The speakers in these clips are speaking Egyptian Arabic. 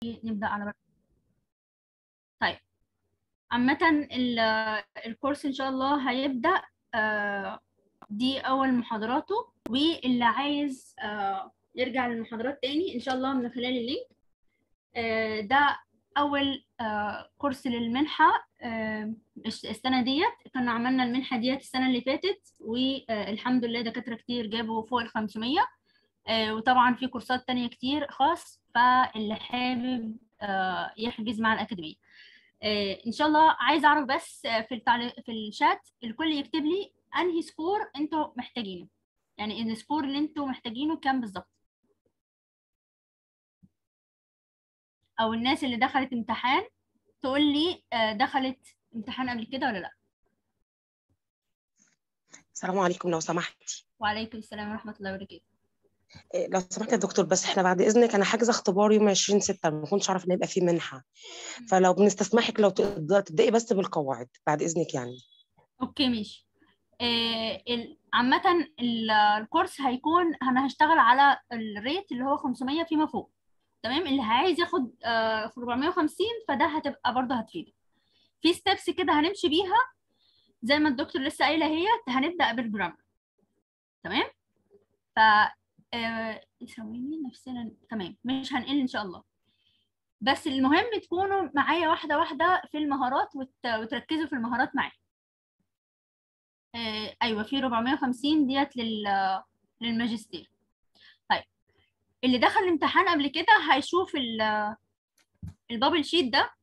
نبدا على بر... طيب عامة ال- الكورس إن شاء الله هيبدأ آه، دي أول محاضراته واللي عايز آه، يرجع للمحاضرات تاني إن شاء الله من خلال اللينك آه، ده أول آه، كورس للمنحة آه، الس- السنة ديت كنا عملنا المنحة ديت السنة اللي فاتت والحمد لله دكاترة كتير جابوا فوق الخمسمية آه، وطبعا في كورسات تانية كتير خاص فاللي حابب آه، يحجز مع الأكاديمية آه، ان شاء الله عايزه اعرف بس آه، في التعليق في الشات الكل يكتب لي انهي سكور انتوا محتاجينه يعني السكور اللي انتوا محتاجينه كام بالظبط او الناس اللي دخلت امتحان تقول لي آه، دخلت امتحان قبل كده ولا لا السلام عليكم لو سمحتي وعليكم السلام ورحمه الله وبركاته إيه، لو سمحت يا دكتور بس احنا بعد اذنك انا حاجزه اختبار يوم 20 6 ما كنتش اعرف ان يبقى فيه منحه فلو بنستسمحك لو تقدر تبداي بس بالقواعد بعد اذنك يعني اوكي ماشي آه، ال- عامة ال- الكورس هيكون انا هشتغل على الريت اللي هو 500 فيما فوق تمام اللي عايز ياخد آه، 450 فده هتبقى برضه هتفيده في ستيبس كده هنمشي بيها زي ما الدكتور لسه قايله هي هنبدا بالجرامر تمام ف آه، ثواني نفسنا تمام مش هنقل ان شاء الله بس المهم تكونوا معايا واحده واحده في المهارات وت... وتركزوا في المهارات معايا آه، ايوه في 450 ديت لل... للماجستير طيب اللي دخل الامتحان قبل كده هيشوف ال... البابل شيت ده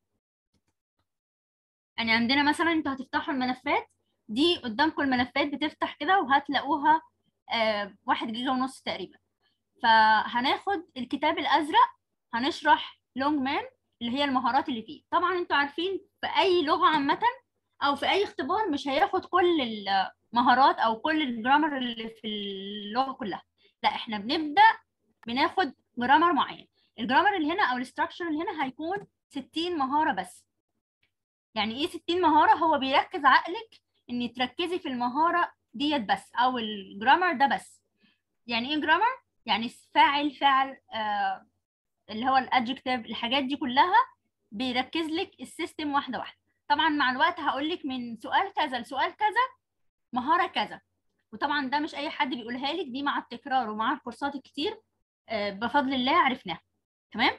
يعني عندنا مثلا انتوا هتفتحوا الملفات دي قدامكم الملفات بتفتح كده وهتلاقوها آه واحد جيجا ونص تقريبا فهناخد الكتاب الازرق هنشرح لونج مان اللي هي المهارات اللي فيه طبعا انتوا عارفين في اي لغه عامه او في اي اختبار مش هياخد كل المهارات او كل الجرامر اللي في اللغه كلها لا احنا بنبدا بناخد جرامر معين الجرامر اللي هنا او الاستراكشر اللي هنا هيكون 60 مهاره بس يعني ايه 60 مهاره هو بيركز عقلك ان تركزي في المهاره ديت بس او الجرامر ده بس يعني ايه جرامر يعني فاعل فعل آه اللي هو الادجكتيف الحاجات دي كلها بيركز لك السيستم واحده واحده طبعا مع الوقت هقول لك من سؤال كذا لسؤال كذا مهاره كذا وطبعا ده مش اي حد بيقولها لك دي مع التكرار ومع الكورسات الكتير آه بفضل الله عرفناها تمام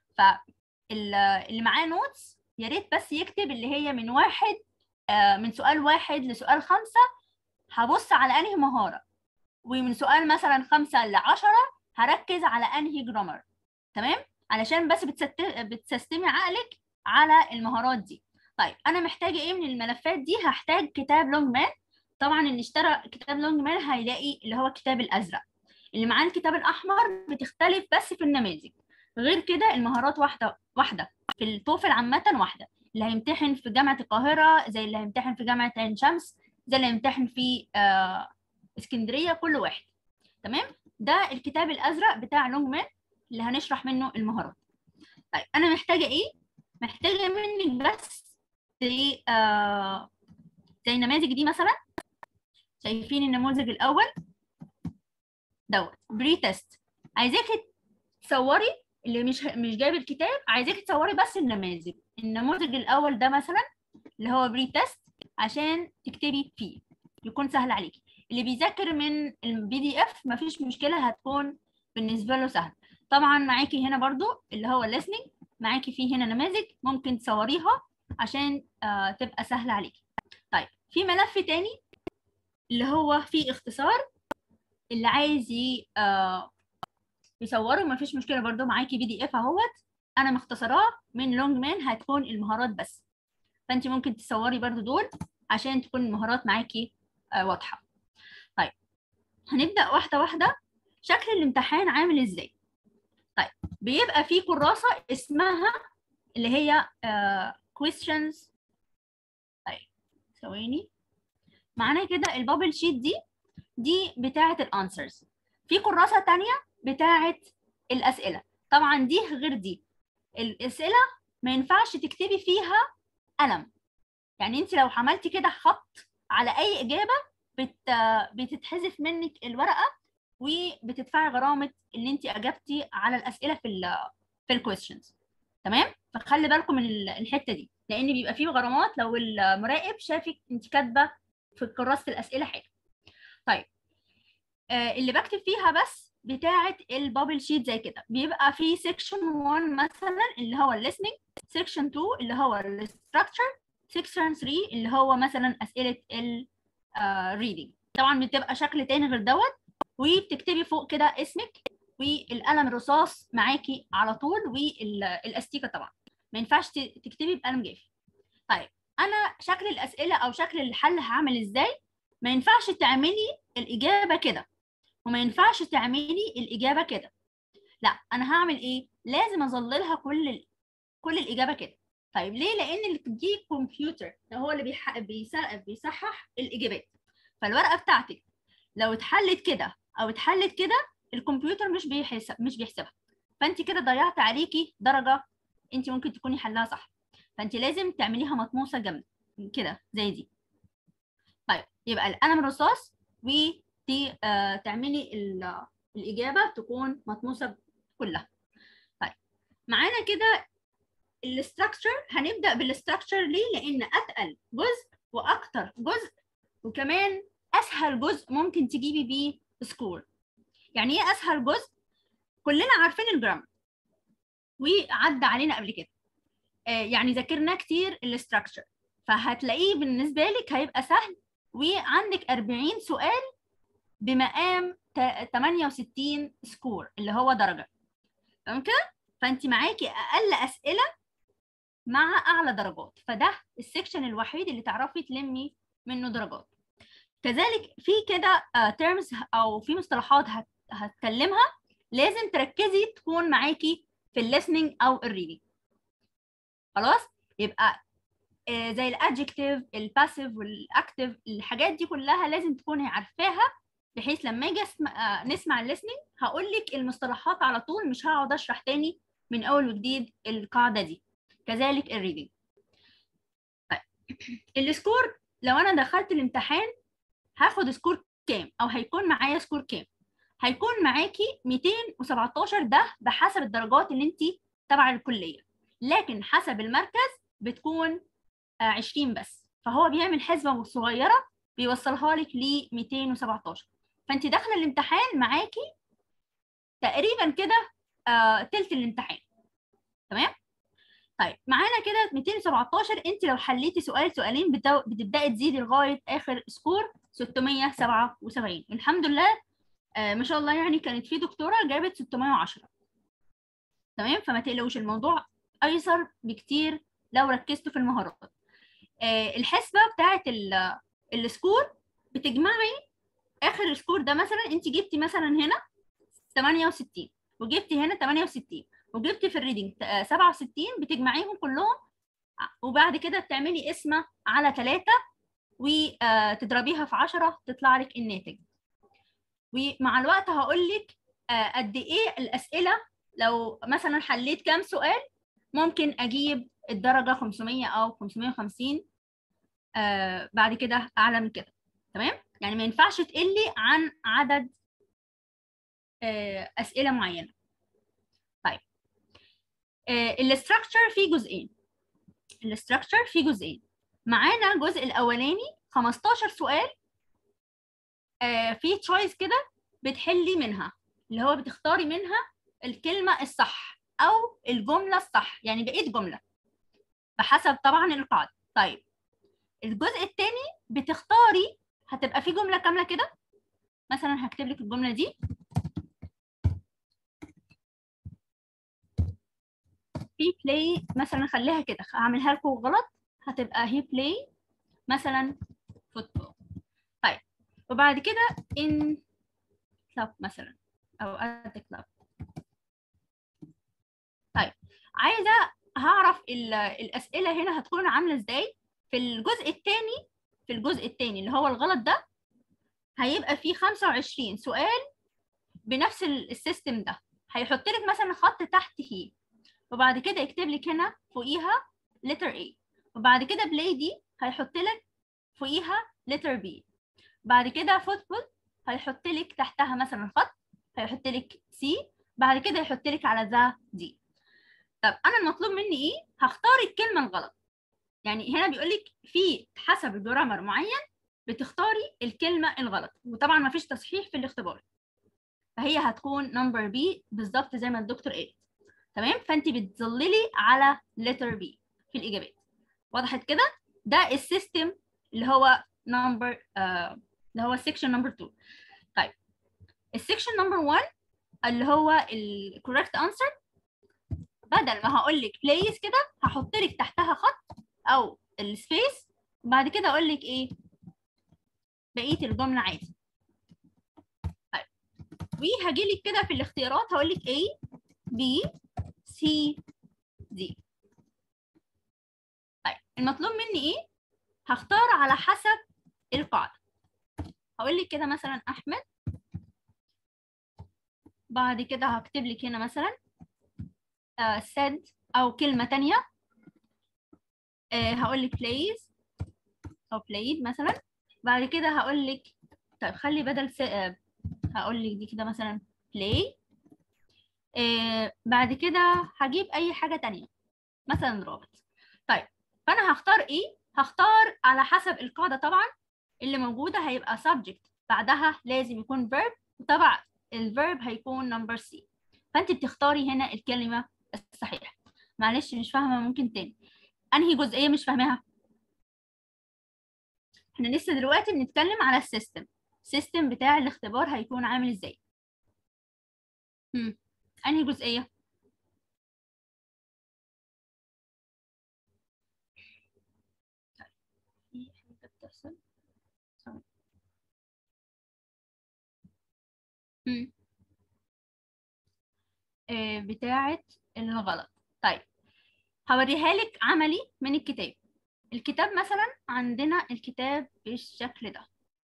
فاللي معاه نوتس يا ريت بس يكتب اللي هي من واحد آه من سؤال واحد لسؤال خمسة هبص على أنهي مهارة ومن سؤال مثلا خمسة لعشرة هركز على أنهي جرامر تمام علشان بس بتست... بتسستمي عقلك على المهارات دي طيب أنا محتاجة إيه من الملفات دي هحتاج كتاب لونج مان طبعا اللي اشترى كتاب لونج مان هيلاقي اللي هو الكتاب الأزرق اللي معاه الكتاب الأحمر بتختلف بس في النماذج غير كده المهارات واحدة واحدة في التوفل عامة واحدة اللي هيمتحن في جامعة القاهرة زي اللي هيمتحن في جامعة عين شمس زي اللي هيمتحن في آه اسكندرية كل واحد تمام ده الكتاب الأزرق بتاع لونج مان اللي هنشرح منه المهارات طيب أنا محتاجة إيه؟ محتاجة منك بس زي آه زي النماذج دي مثلا شايفين النموذج الأول دوت بري تيست عايزاكي تصوري اللي مش مش جايب الكتاب عايزاكي تصوري بس النماذج النموذج الاول ده مثلا اللي هو بري تيست عشان تكتبي فيه يكون سهل عليكي اللي بيذاكر من البي دي اف مفيش مشكله هتكون بالنسبه له سهل طبعا معاكي هنا برضو اللي هو listening معاكي فيه هنا نماذج ممكن تصوريها عشان آه تبقى سهله عليكي طيب في ملف تاني اللي هو فيه اختصار اللي عايز آه يصوروا مفيش مشكله برضو معاكي بي دي اف اهوت انا مختصراه من لونج مان هتكون المهارات بس فانت ممكن تصوري برضو دول عشان تكون المهارات معاكي آه واضحه طيب هنبدا واحده واحده شكل الامتحان عامل ازاي طيب بيبقى في كراسه اسمها اللي هي آه questions طيب ثواني معانا كده البابل شيت دي دي بتاعه الانسرز في كراسه تانية بتاعه الاسئله طبعا دي غير دي الاسئله ما ينفعش تكتبي فيها قلم يعني انت لو عملتي كده خط على اي اجابه بت... بتتحذف منك الورقه وبتدفعي غرامه ان انت اجبتي على الاسئله في ال... في الكويشنز تمام فخلي بالكم من ال- الحته دي لان بيبقى فيه غرامات لو المراقب شافك انت كاتبه في كراسه الاسئله حاجه طيب آه اللي بكتب فيها بس بتاعه البابل شيت زي كده بيبقى في سيكشن 1 مثلا اللي هو الليسننج سيكشن 2 اللي هو الستراكشر سيكشن 3 اللي هو مثلا اسئله الريدنج طبعا بتبقى شكل تاني غير دوت وبتكتبي فوق كده اسمك والقلم الرصاص معاكي على طول والاستيكه طبعا ما ينفعش ت- تكتبي بقلم جاف طيب انا شكل الاسئله او شكل الحل هعمل ازاي ما ينفعش تعملي الاجابه كده وما ينفعش تعملي الاجابه كده لا انا هعمل ايه لازم اظللها كل ال... كل الاجابه كده طيب ليه لان اللي دي كمبيوتر ده هو اللي بيح... بيص- بيصحح الاجابات فالورقه بتاعتك لو اتحلت كده او اتحلت كده الكمبيوتر مش بيحسب مش بيحسبها فانت كده ضيعت عليكي درجه انت ممكن تكوني حلها صح فانت لازم تعمليها مطموسه جامد كده زي دي طيب يبقى القلم الرصاص ودي آه تعملي ال- الاجابه تكون مطموسه كلها طيب معانا كده الاستراكشر هنبدا بالاستراكشر ليه لان اتقل جزء واكتر جزء وكمان اسهل جزء ممكن تجيبي بيه سكور يعني ايه اسهل جزء كلنا عارفين الجرامر وعدى علينا قبل كده آه يعني ذاكرنا كتير الاستراكشر فهتلاقيه بالنسبه لك هيبقى سهل وعندك 40 سؤال بمقام تا- 68 سكور اللي هو درجه تمام كده فانت معاكي اقل اسئله مع اعلى درجات فده السكشن الوحيد اللي تعرفي تلمي منه درجات كذلك في كده تيرمز او في مصطلحات هت- هتكلمها لازم تركزي تكون معاكي في الليسننج او الريدنج خلاص يبقى آه، زي الادجكتيف الباسيف والاكتيف الحاجات دي كلها لازم تكوني عارفاها بحيث لما اجي أسمع- آه، نسمع الليسننج هقول لك المصطلحات على طول مش هقعد اشرح تاني من اول وجديد القاعده دي كذلك الريدنج طيب السكور لو انا دخلت الامتحان هاخد سكور كام او هيكون معايا سكور كام هيكون معاكي 217 ده بحسب الدرجات اللي انت تبع الكليه لكن حسب المركز بتكون آه، 20 بس فهو بيعمل حسبه صغيره بيوصلها لك ل 217 فانت داخله الامتحان معاكي تقريبا كده آه، تلت الامتحان تمام طيب معانا كده 217 انت لو حليتي سؤال سؤالين بتو- بتبداي تزيدي لغايه اخر سكور 677 الحمد لله آه ما شاء الله يعني كانت في دكتوره جابت 610 تمام فما تقلقوش الموضوع ايسر بكتير لو ركزتوا في المهارات آه الحسبه بتاعت ال- السكور بتجمعي اخر السكور ده مثلا انت جبتي مثلا هنا 68 وجبتي هنا 68 وجبتي في الريدنج آه، 67 بتجمعيهم كلهم ع- وبعد كده تعملي قسمة على 3 وتضربيها في 10 تطلع لك الناتج ومع الوقت هقول لك آه، قد ايه الأسئلة لو مثلا حليت كام سؤال ممكن اجيب الدرجة 500 او 550 آه، بعد كده اعلى من كده تمام يعني ما ينفعش تقلي عن عدد آه، أسئلة معينة طيب الاستراكشر فيه جزئين الاستراكشر فيه جزئين معانا الجزء الاولاني 15 سؤال آه، في تشويس كده بتحلي منها اللي هو بتختاري منها الكلمة الصح أو الجملة الصح يعني بقيت جملة بحسب طبعا القاعدة طيب الجزء الثاني بتختاري هتبقى في جملة كاملة كده مثلا هكتب لك الجملة دي في بلاي مثلا خليها كده هعملها لكم غلط هتبقى هي بلاي مثلا فوتبول طيب وبعد كده in club مثلا او at the club طيب عايزه هعرف ال- الاسئله هنا هتكون عامله ازاي في الجزء الثاني في الجزء الثاني اللي هو الغلط ده هيبقى فيه 25 سؤال بنفس ال- السيستم ده هيحط لك مثلا خط تحت هي وبعد كده يكتب لك هنا فوقيها letter A وبعد كده بلاي دي هيحط لك فوقيها letter B بعد كده فوتبول هيحط لك تحتها مثلا خط هيحط لك C بعد كده يحط لك على ذا دي طب انا المطلوب مني ايه هختار الكلمه الغلط يعني هنا بيقول لك في حسب جرامر معين بتختاري الكلمه الغلط وطبعا ما فيش تصحيح في الاختبار فهي هتكون نمبر بي بالظبط زي ما الدكتور قال تمام فانت بتظللي على لتر بي في الاجابات وضحت كده ده السيستم اللي هو نمبر آه اللي هو السكشن نمبر 2 طيب السكشن نمبر 1 اللي هو الكوريكت انسر بدل ما هقول لك بليس كده هحط لك تحتها خط او السبيس وبعد كده اقول لك ايه بقيه الجمله عادي طيب وهاجي لك كده في الاختيارات هقول لك A B C D طيب المطلوب مني ايه هختار على حسب القاعده هقول لك كده مثلا احمد بعد كده هكتب لك هنا مثلا uh, said او كلمه تانية uh, هقول لك plays او played مثلا بعد كده هقول لك طيب خلي بدل س... uh, هقول لك دي كده مثلا play uh, بعد كده هجيب اي حاجه تانية مثلا رابط طيب فانا هختار ايه هختار على حسب القاعده طبعا اللي موجوده هيبقى subject بعدها لازم يكون verb وطبعا الفيرب هيكون نمبر سي فانت بتختاري هنا الكلمه الصحيحه معلش مش فاهمه ممكن تاني انهي جزئيه مش فاهماها احنا لسه دلوقتي بنتكلم على السيستم السيستم بتاع الاختبار هيكون عامل ازاي هم. انهي جزئيه في حاجه بتحصل هم. آه، بتاعة الغلط طيب هوريها لك عملي من الكتاب الكتاب مثلا عندنا الكتاب بالشكل ده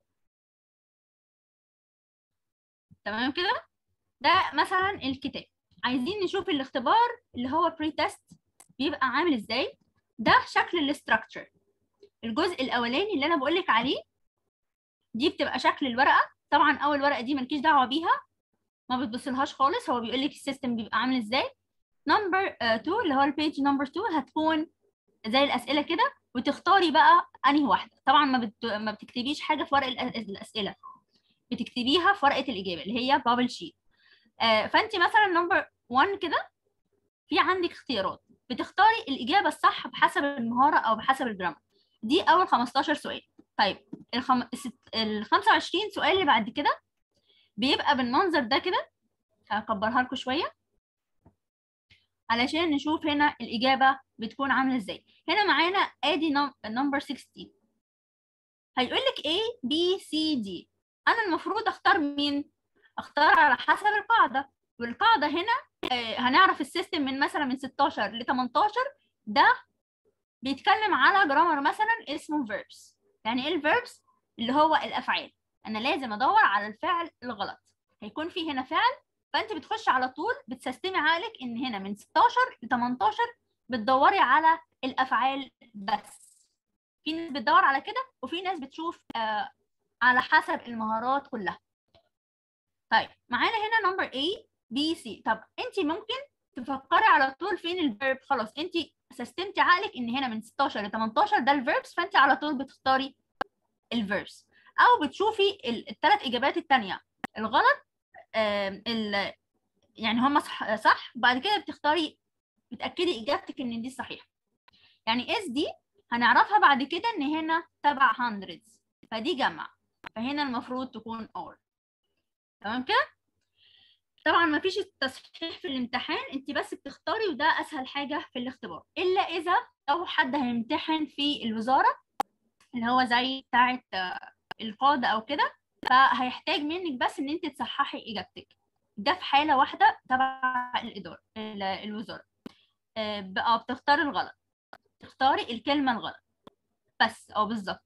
تمام كده ده مثلا الكتاب عايزين نشوف الاختبار اللي هو بري تيست بيبقى عامل ازاي ده شكل الاستراكشر الجزء الاولاني اللي انا بقول لك عليه دي بتبقى شكل الورقه طبعا اول ورقه دي مالكيش دعوه بيها ما بتبصلهاش خالص هو بيقول لك السيستم بيبقى عامل ازاي نمبر 2 اللي هو البيج نمبر 2 هتكون زي الاسئله كده وتختاري بقى انهي واحده طبعا ما بت... ما بتكتبيش حاجه في ورق الأ- الاسئله بتكتبيها في ورقه الاجابه اللي هي بابل شيت آه فانت مثلا نمبر 1 كده في عندك اختيارات بتختاري الاجابه الصح بحسب المهاره او بحسب الجرامر دي اول 15 سؤال طيب الخم... الست... ال 25 سؤال اللي بعد كده بيبقى بالمنظر ده كده هكبرها لكم شويه علشان نشوف هنا الإجابة بتكون عاملة ازاي هنا معانا ادي نمبر 16 هيقول لك A B C D أنا المفروض أختار مين؟ أختار على حسب القاعدة والقاعدة هنا آه، هنعرف السيستم من مثلا من 16 ل 18 ده بيتكلم على جرامر مثلا اسمه verbs يعني ايه الverbs؟ اللي هو الأفعال أنا لازم أدور على الفعل الغلط هيكون في هنا فعل فانت بتخش على طول بتسيستمي عقلك ان هنا من 16 ل 18 بتدوري على الافعال بس في ناس بتدور على كده وفي ناس بتشوف آه على حسب المهارات كلها طيب معانا هنا نمبر A B C طب انت ممكن تفكري على طول فين الفيرب خلاص انت سيستمتي عقلك ان هنا من 16 ل 18 ده الفيربس فانت على طول بتختاري الفيربس او بتشوفي الثلاث اجابات الثانيه الغلط آم، ال يعني هم صح صح بعد كده بتختاري بتاكدي اجابتك ان دي صحيحه يعني اس دي هنعرفها بعد كده ان هنا تبع hundreds فدي جمع فهنا المفروض تكون اور تمام كده طبعا ما فيش التصحيح في الامتحان انت بس بتختاري وده اسهل حاجه في الاختبار الا اذا او حد هيمتحن في الوزاره اللي هو زي بتاعه آه، القاده او كده فهيحتاج منك بس ان انت تصححي اجابتك ده في حاله واحده تبع الاداره ال- الوزاره آه، بقى بتختاري الغلط تختاري الكلمه الغلط بس اه بالظبط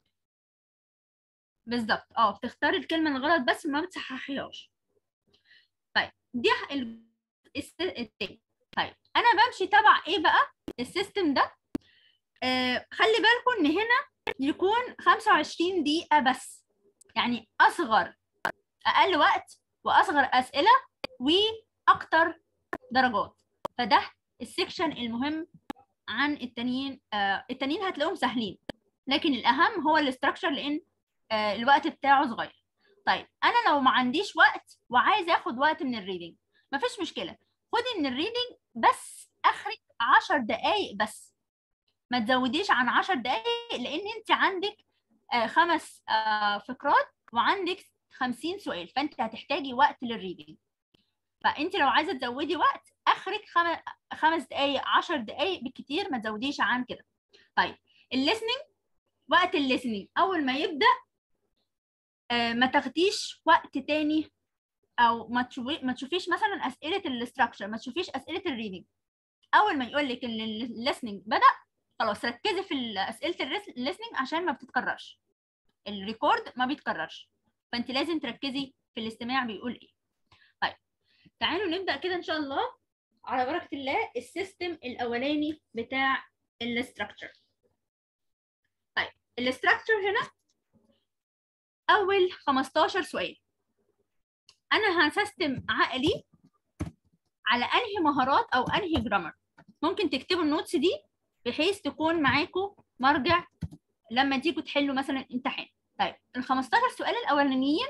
بالظبط اه بتختاري الكلمه الغلط بس ما بتصححيهاش طيب دي ال- الس- التاني طيب انا بمشي تبع ايه بقى السيستم ده آه خلي بالكم ان هنا يكون 25 دقيقه بس يعني اصغر اقل وقت واصغر اسئله واكتر درجات فده السكشن المهم عن التانيين آه التانيين هتلاقيهم سهلين لكن الاهم هو الاستراكشر لان آه الوقت بتاعه صغير طيب انا لو ما عنديش وقت وعايز اخد وقت من الريدنج مفيش مشكله خدي من الريدنج بس اخرك 10 دقائق بس ما تزوديش عن 10 دقائق لان انت عندك آه خمس آه فقرات وعندك 50 سؤال فانت هتحتاجي وقت للريدنج فانت لو عايزه تزودي وقت اخرك خم... خمس دقائق 10 دقائق بالكتير ما تزوديش عن كده طيب الليسننج وقت الليسننج اول ما يبدا آه ما تاخديش وقت تاني او ما تشوفي ما تشوفيش مثلا اسئله الاستراكشر ما تشوفيش اسئله الريدنج اول ما يقول لك ان الليسننج بدا خلاص ركزي في اسئله الليسننج عشان ما بتتكررش الريكورد ما بيتكررش فانت لازم تركزي في الاستماع بيقول ايه طيب تعالوا نبدا كده ان شاء الله على بركه الله السيستم الاولاني بتاع الاستراكشر طيب الاستراكشر هنا اول 15 سؤال انا هسيستم عقلي على انهي مهارات او انهي جرامر ممكن تكتبوا النوتس دي بحيث تكون معاكم مرجع لما تيجوا تحلوا مثلا امتحان طيب ال 15 سؤال الاولانيين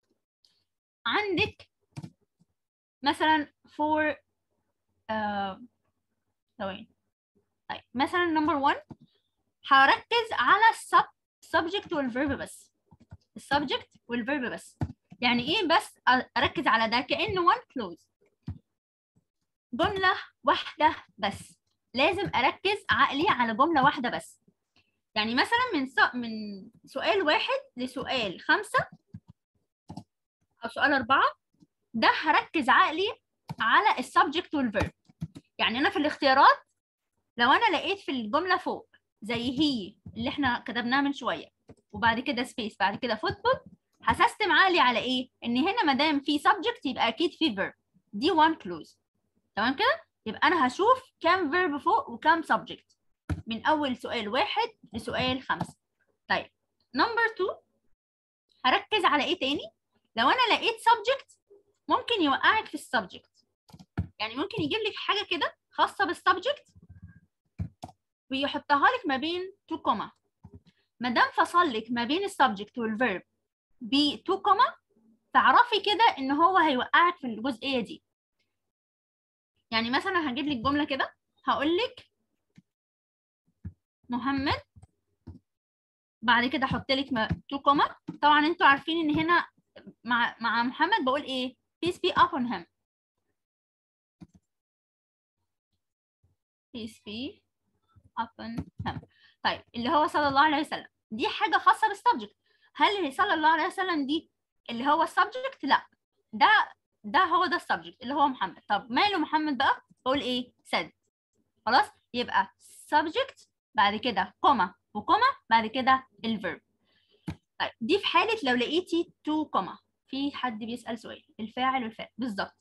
عندك مثلا for ثواني uh, طيب مثلا نمبر 1 هركز على السب subject والverb بس السبجكت والverb بس يعني ايه بس اركز على ده كانه one clause جمله واحده بس لازم اركز عقلي على جمله واحده بس يعني مثلا من سو... من سؤال واحد لسؤال خمسة أو سؤال أربعة ده هركز عقلي على السبجكت والفيرب يعني أنا في الاختيارات لو أنا لقيت في الجملة فوق زي هي اللي احنا كتبناها من شوية وبعد كده سبيس بعد كده فوتبول هسستم عقلي على ايه؟ ان هنا ما دام في سبجكت يبقى اكيد في فيرب دي وان كلوز تمام كده؟ يبقى انا هشوف كام فيرب فوق وكام سبجكت من اول سؤال واحد لسؤال خمسة طيب نمبر 2 هركز على ايه تاني لو انا لقيت سبجكت ممكن يوقعك في السبجكت يعني ممكن يجيب لك حاجه كده خاصه بالسبجكت ويحطها لك ما بين تو كوما ما دام فصل لك ما بين السبجكت والفيرب ب 2 كوما تعرفي كده ان هو هيوقعك في الجزئيه دي يعني مثلا هجيب لك جمله كده هقول لك محمد بعد كده احط لك 2 كوما طبعا انتوا عارفين ان هنا مع مع محمد بقول ايه peace be upon him peace be upon him طيب اللي هو صلى الله عليه وسلم دي حاجه خاصه بالسبجكت هل صلى الله عليه وسلم دي اللي هو السبجكت لا ده ده هو ده السبجكت اللي هو محمد طب ماله محمد بقى بقول ايه said خلاص يبقى subject بعد كده كوما وكوما بعد كده الفيرب طيب دي في حالة لو لقيتي تو كوما في حد بيسأل سؤال الفاعل والفاعل بالظبط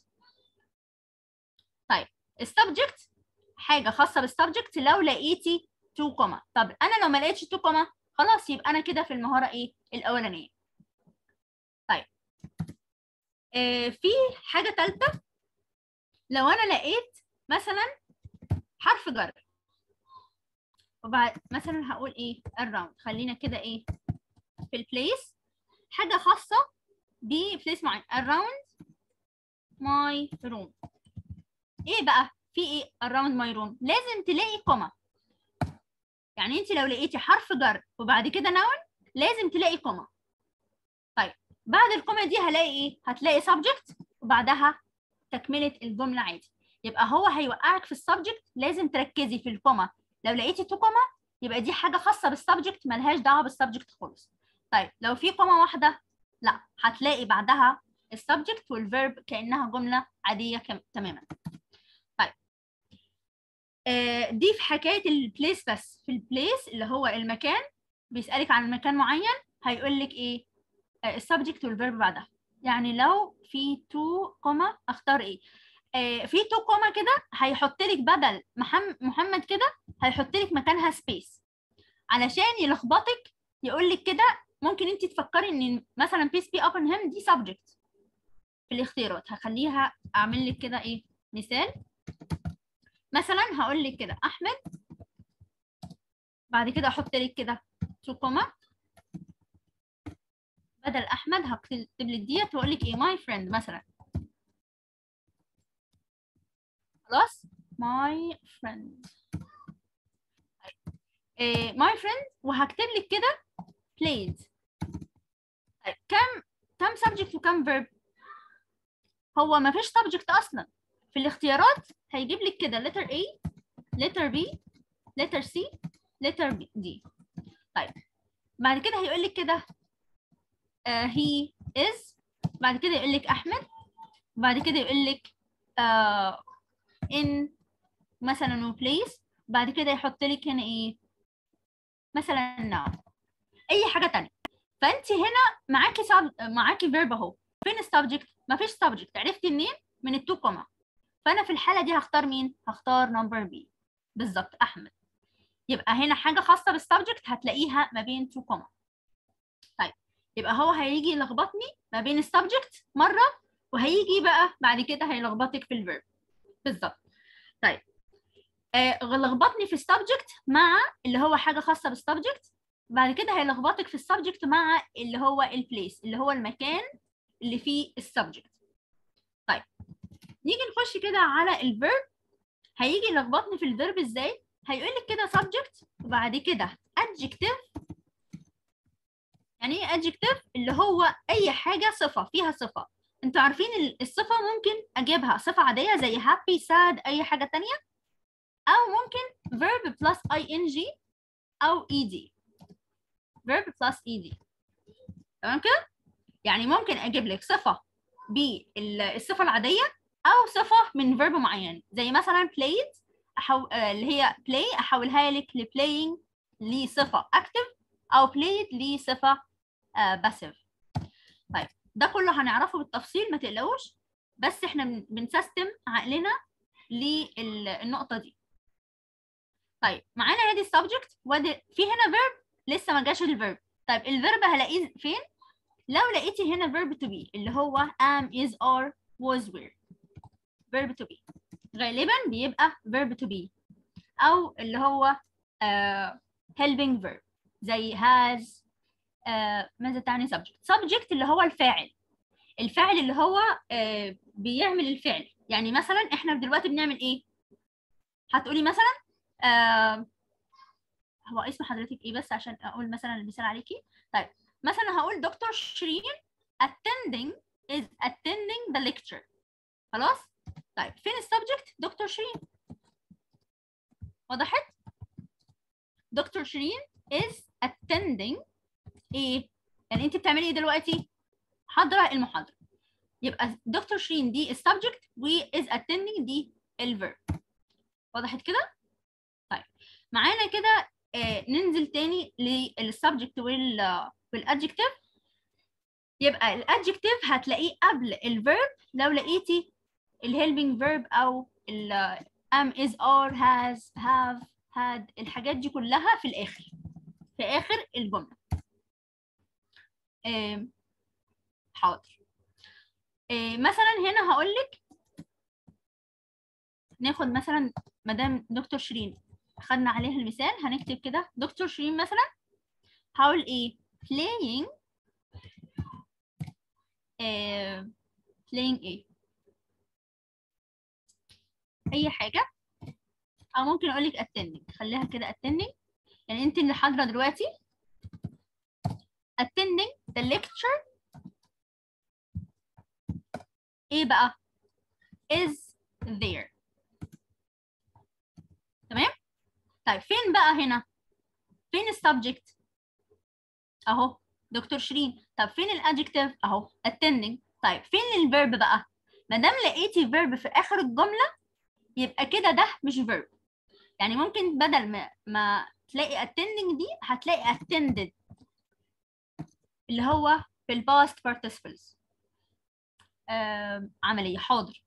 طيب السبجكت حاجة خاصة بالسبجكت لو لقيتي تو كوما طب أنا لو ما لقيتش تو كوما خلاص يبقى أنا كده في المهارة إيه الأولانية طيب آه في حاجة تالتة لو أنا لقيت مثلا حرف جر وبعد مثلا هقول ايه around خلينا كده ايه في البليس حاجه خاصه ببليس معين around my room ايه بقى في ايه around my room لازم تلاقي كوما يعني انت لو لقيتي حرف جر وبعد كده noun لازم تلاقي كوما طيب بعد الكوما دي هلاقي ايه هتلاقي subject وبعدها تكمله الجمله عادي يبقى هو هيوقعك في السبجكت لازم تركزي في الكوما لو لقيتي تو كوما يبقى دي حاجه خاصه بالسبجكت ملهاش دعوه بالسبجكت خالص طيب لو في كوما واحده لا هتلاقي بعدها السبجكت والفيرب كانها جمله عاديه كم... تماما طيب آه دي في حكايه البليس بس في البليس اللي هو المكان بيسالك عن مكان معين هيقول لك ايه آه السبجكت والفيرب بعدها يعني لو في تو كوما اختار ايه آه في تو كوما كده هيحط لك بدل محمد كده هيحط لك مكانها سبيس علشان يلخبطك يقول لك كده ممكن انت تفكري ان مثلا بيس بي ابن هيم دي سبجكت في الاختيارات هخليها اعمل لك كده ايه مثال مثلا هقول لك كده احمد بعد كده احط لك كده تو كوما بدل احمد هكتب لك ديت واقول لك ايه ماي فريند مثلا خلاص ماي فريند ماي فريند وهكتب لك كده played طيب كم كم subject وكم verb هو ما فيش subject اصلا في الاختيارات هيجيب لك كده letter A letter B letter C letter B D طيب بعد كده هيقول لك كده uh, he is بعد كده يقول لك احمد بعد كده يقول لك uh, in مثلا place بعد كده يحط لك هنا ايه مثلا now اي حاجه تانية فانت هنا معاكي سب... معاكي فيرب اهو فين السبجكت مفيش سبجكت عرفتي منين من التو كوما فانا في الحاله دي هختار مين هختار نمبر بي بالظبط احمد يبقى هنا حاجه خاصه بالسبجكت هتلاقيها ما بين تو كوما طيب يبقى هو هيجي يلخبطني ما بين السبجكت مره وهيجي بقى بعد كده هيلخبطك في الفيرب بالظبط طيب آه لخبطني في السبجكت مع اللي هو حاجه خاصه بالسبجكت بعد كده هيلخبطك في السبجكت مع اللي هو البليس اللي هو المكان اللي فيه السبجكت طيب نيجي نخش كده على الفيرب هيجي يلخبطني في الفيرب ازاي هيقول لك كده subject وبعد كده adjective يعني ايه adjective اللي هو اي حاجه صفه فيها صفه انتوا عارفين الصفه ممكن اجيبها صفه عاديه زي happy sad اي حاجه تانية او ممكن verb plus ing او ed verb plus ed تمام كده يعني ممكن اجيب لك صفه بالصفه العاديه او صفه من verb معين زي مثلا played أحو... اللي هي play احولها لك ل playing لصفه active او played لصفه passive طيب ده كله هنعرفه بالتفصيل ما تقلقوش بس احنا بنسيستم عقلنا للنقطه دي طيب معانا ادي السبجكت وادي في هنا verb لسه ما جاش الفيرب طيب الفيرب هلاقيه فين لو لقيتي هنا verb to be اللي هو am is are was were verb to be غالبا بيبقى verb to be او اللي هو uh, helping verb زي has uh, ماذا تعني subject subject اللي هو الفاعل الفاعل اللي هو uh, بيعمل الفعل يعني مثلا احنا دلوقتي بنعمل ايه هتقولي مثلا uh, هو اسم حضرتك ايه بس عشان اقول مثلا المثال عليكي طيب مثلا هقول دكتور شيرين attending is attending the lecture خلاص طيب فين السبجكت دكتور شيرين وضحت دكتور شيرين is attending ايه يعني انت بتعملي ايه دلوقتي حاضره المحاضره يبقى دكتور شيرين دي السبجكت و is attending دي الفيرب وضحت كده طيب معانا كده آه ننزل تاني للسبجكت وال والادجكتيف يبقى الادجكتيف هتلاقيه قبل الفيرب لو لقيتي الهيلبينج فيرب او ال am is are has have had الحاجات دي كلها في الاخر في اخر الجمله آه حاضر آه مثلا هنا هقول لك ناخد مثلا مدام دكتور شيرين خدنا عليها المثال هنكتب كده دكتور شيرين مثلا هقول ايه playing uh, playing ايه اي حاجه او ممكن اقول لك attending خليها كده attending يعني انت اللي حاضره دلوقتي attending the lecture ايه بقى is there تمام طيب فين بقى هنا فين السبجكت اهو دكتور شيرين طب فين الادجكتيف اهو attending طيب فين الفيرب بقى ما دام لقيتي فيرب في اخر الجمله يبقى كده ده مش فيرب يعني ممكن بدل ما ما تلاقي attending دي هتلاقي attended اللي هو في الباست participles آه عمليه حاضر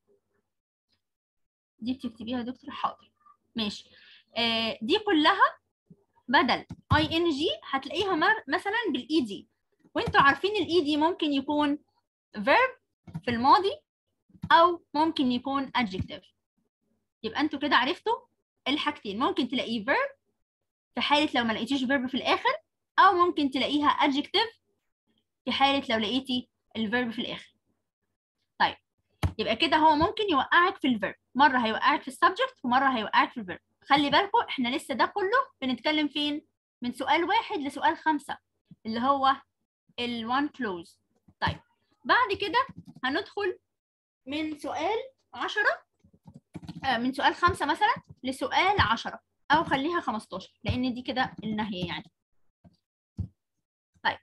دي بتكتبيها يا دكتور حاضر ماشي آه دي كلها بدل اي ان جي هتلاقيها مثلا بالاي دي وانتوا عارفين الاي دي ممكن يكون verb في الماضي او ممكن يكون adjective يبقى انتوا كده عرفتوا الحاجتين ممكن تلاقيه verb في حالة لو ما لقيتيش verb في الآخر أو ممكن تلاقيها adjective في حالة لو لقيتي الverb في الآخر طيب يبقى كده هو ممكن يوقعك في الverb مرة هيوقعك في السبجكت ومرة هيوقعك في الverb خلي بالكم احنا لسه ده كله بنتكلم فين من سؤال واحد لسؤال خمسة اللي هو ال one close طيب بعد كده هندخل من سؤال عشرة آه، من سؤال خمسة مثلا لسؤال عشرة أو خليها 15 لأن دي كده النهي يعني طيب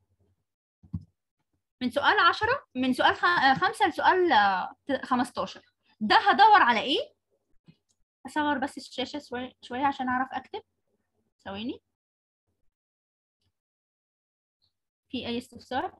من سؤال 10 من سؤال خ- آه، خمسة لسؤال آه، 15 ده هدور على إيه؟ أصغر بس الشاشة شوية شوية عشان أعرف أكتب ثواني في أي استفسار؟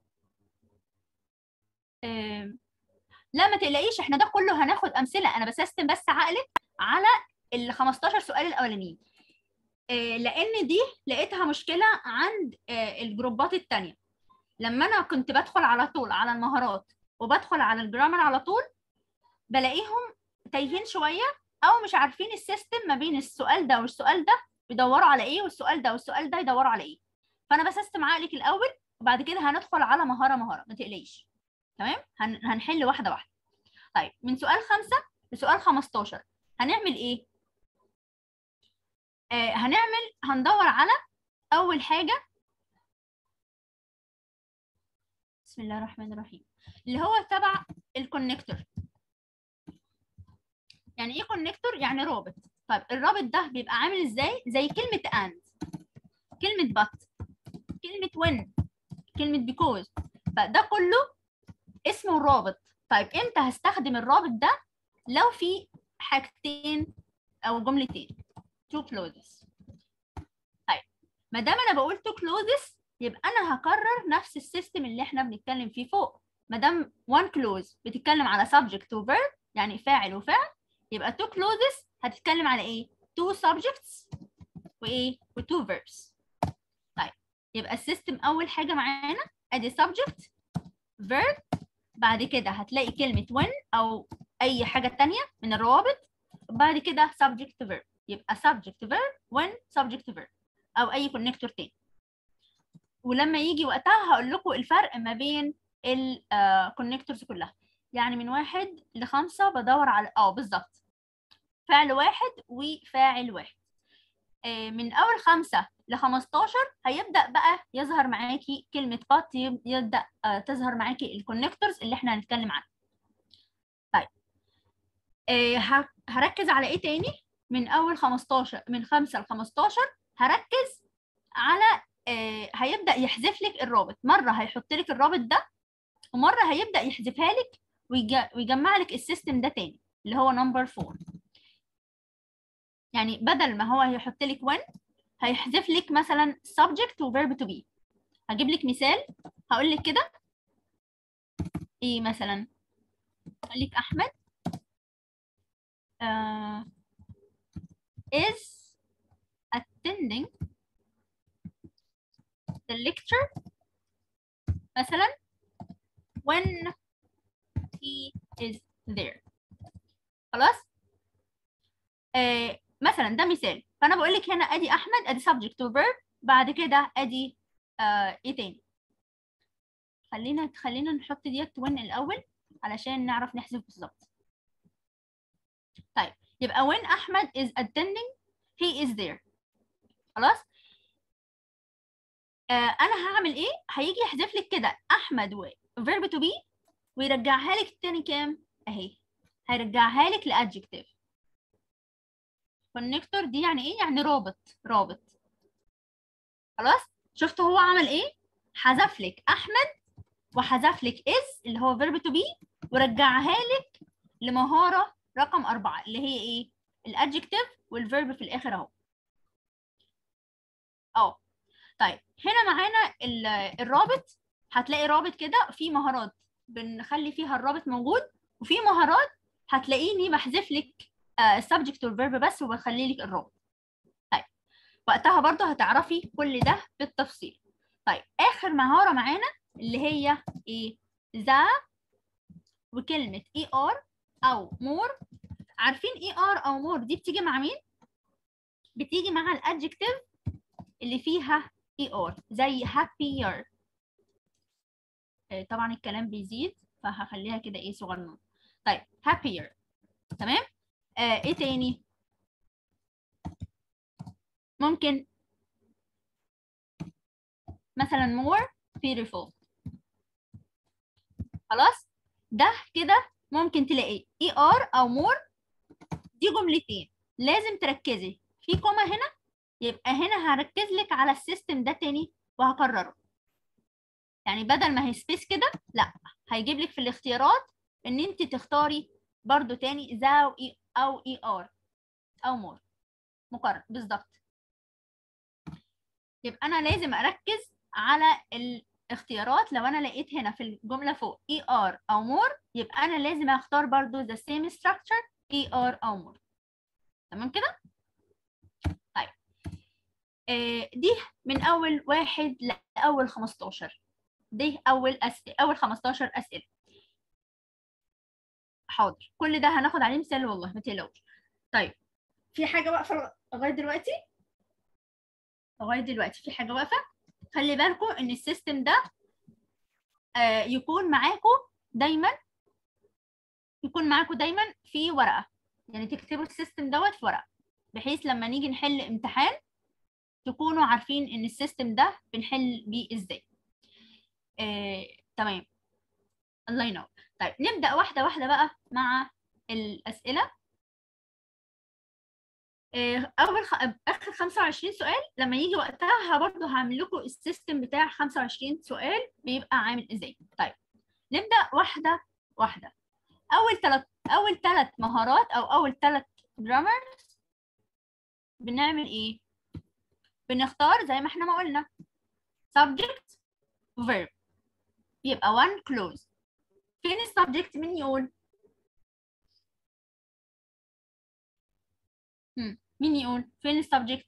آم، لا ما تقلقيش احنا ده كله هناخد امثله انا بسيستم بس عقلك على ال 15 سؤال الاولانيين آه، لان دي لقيتها مشكله عند آه، الجروبات التانية لما انا كنت بدخل على طول على المهارات وبدخل على الجرامر على طول بلاقيهم تايهين شويه او مش عارفين السيستم ما بين السؤال ده والسؤال ده بيدوروا على ايه والسؤال ده والسؤال ده يدوروا على ايه فانا بسيستم عقلك الاول وبعد كده هندخل على مهاره مهاره ما تقلقيش تمام هن- هنحل واحده واحده طيب من سؤال خمسة لسؤال 15 هنعمل ايه؟ آه هنعمل هندور على أول حاجة بسم الله الرحمن الرحيم اللي هو تبع الكونكتور يعني ايه كونكتور؟ يعني رابط طيب الرابط ده بيبقى عامل ازاي؟ زي كلمة and كلمة but كلمة when كلمة because فده كله اسمه الرابط طيب امتى هستخدم الرابط ده لو في حاجتين او جملتين two clauses طيب ما دام انا بقول two clauses يبقى انا هكرر نفس السيستم اللي احنا بنتكلم فيه فوق ما دام one clause بتتكلم على subject و verb يعني فاعل وفعل يبقى two clauses هتتكلم على ايه two subjects وايه و two verbs طيب يبقى السيستم اول حاجه معانا ادي subject verb بعد كده هتلاقي كلمة when أو أي حاجة تانية من الروابط بعد كده subject verb يبقى subject verb when subject verb أو أي connector تاني ولما يجي وقتها هقول لكم الفرق ما بين ال آه، connectors كلها يعني من واحد لخمسة بدور على اه بالظبط فعل واحد وفاعل واحد آه، من أول خمسة ل 15 هيبدأ بقى يظهر معاكي كلمة but يب- يبدأ آه، تظهر معاكي الكونكتورز اللي احنا هنتكلم عنها. طيب آه، ه- هركز على ايه تاني؟ من أول 15 من 5 ل 15 هركز على آه، هيبدأ يحذف لك الرابط، مرة هيحط لك الرابط ده ومرة هيبدأ يحذفها لك ويج- ويجمع لك السيستم ده تاني اللي هو نمبر 4 يعني بدل ما هو هيحط لك when هيحذف لك مثلا subject و verb to be هجيب لك مثال هقول لك كده ايه مثلا هقول لك احمد uh, is attending the lecture مثلا when he is there خلاص آه مثلا ده مثال فانا بقول لك هنا ادي احمد ادي subject و verb بعد كده ادي آه ايه تاني خلينا خلينا نحط ديت when الاول علشان نعرف نحسب بالظبط طيب يبقى when احمد is attending he is there خلاص آه انا هعمل ايه هيجي يحذف لك كده احمد و verb to be ويرجعها لك تاني كام اهي هيرجعها لك لادجكتيف كونكتور دي يعني ايه يعني رابط رابط خلاص شفت هو عمل ايه حذف لك احمد وحذف لك is اللي هو verb to be ورجعها لك لمهارة رقم أربعة اللي هي ايه الادجكتيف والفيرب في الآخر اهو اه طيب هنا معانا ال- الرابط هتلاقي رابط كده في مهارات بنخلي فيها الرابط موجود وفي مهارات هتلاقيني بحذف لك السبجكت والفيرب بس وبخلي لك الرابط طيب وقتها برضو هتعرفي كل ده بالتفصيل طيب اخر مهاره معانا اللي هي ايه ذا وكلمه اي ار او مور عارفين اي ار او مور دي بتيجي مع مين بتيجي مع الادجكتيف اللي فيها اي ار زي happier آه، طبعا الكلام بيزيد فهخليها كده ايه صغنن طيب happier تمام آه ايه تاني ممكن مثلا more beautiful خلاص ده كده ممكن تلاقي اي ار او more دي جملتين لازم تركزي في كوما هنا يبقى هنا هركز لك على السيستم ده تاني وهكرره يعني بدل ما هي سبيس كده لا هيجيب لك في الاختيارات ان انت تختاري برضو تاني ذا او اي او اي ار او مور مكرر بالظبط يبقى انا لازم اركز على الاختيارات لو انا لقيت هنا في الجمله فوق اي ار او مور يبقى انا لازم اختار برضو the same structure اي ار او مور تمام كده طيب آه دي من اول واحد لاول 15 دي اول أسئلة اول 15 اسئله حاضر كل ده هناخد عليه مثال والله ما تقلقوش طيب في حاجه واقفه لغايه دلوقتي لغايه دلوقتي في حاجه واقفه خلي بالكم ان السيستم ده آه يكون معاكم دايما يكون معاكم دايما في ورقه يعني تكتبوا السيستم دوت في ورقه بحيث لما نيجي نحل امتحان تكونوا عارفين ان السيستم ده بنحل بيه ازاي آه، تمام الله ينور طيب نبدأ واحدة واحدة بقى مع الأسئلة آه، أول خ... آخر 25 سؤال لما يجي وقتها برضه هعمل لكم السيستم بتاع 25 سؤال بيبقى عامل إزاي طيب نبدأ واحدة واحدة أول ثلاث أول ثلاث مهارات أو أول ثلاث جرامرز بنعمل إيه؟ بنختار زي ما احنا ما قلنا subject verb يبقى one clause فين السبجكت مين يقول هم. مين يقول فين السبجكت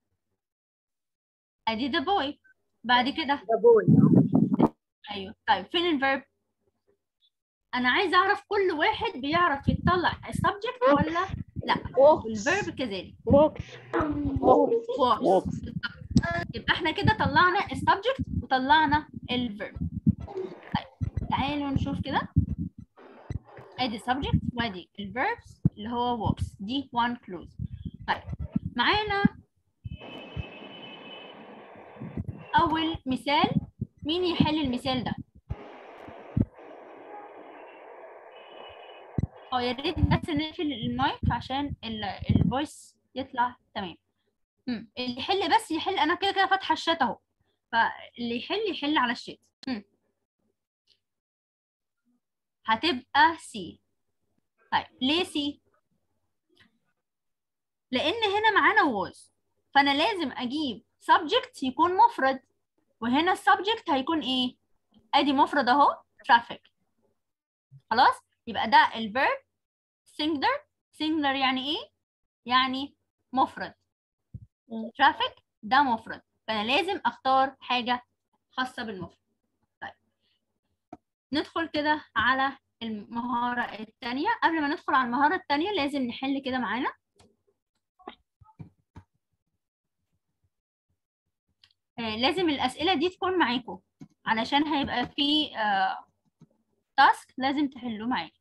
ادي the boy بعد كده the boy ايوه طيب فين الفيرب انا عايزه اعرف كل واحد بيعرف يطلع السبجكت ولا لا والفيرب كذلك walks walks walks. يبقى احنا كده طلعنا السبجكت وطلعنا الفيرب طيب تعالوا نشوف كده ادي subject وادي الverbs اللي هو walks دي one clause طيب معانا اول مثال مين يحل المثال ده اه يا ريت بس نقفل المايك عشان الفويس يطلع تمام مم. اللي يحل بس يحل انا كده كده فاتحه الشات اهو فاللي يحل يحل على الشات مم. هتبقى سي طيب ليه سي لان هنا معانا was فانا لازم اجيب subject يكون مفرد وهنا السبجكت هيكون ايه ادي مفرد اهو traffic خلاص يبقى ده الفيرب singular singular يعني ايه يعني مفرد traffic ده مفرد فانا لازم اختار حاجه خاصه بالمفرد طيب ندخل كده على المهاره الثانيه قبل ما ندخل على المهاره الثانيه لازم نحل كده معانا آه، لازم الاسئله دي تكون معاكم علشان هيبقى في تاسك لازم تحلوه معايا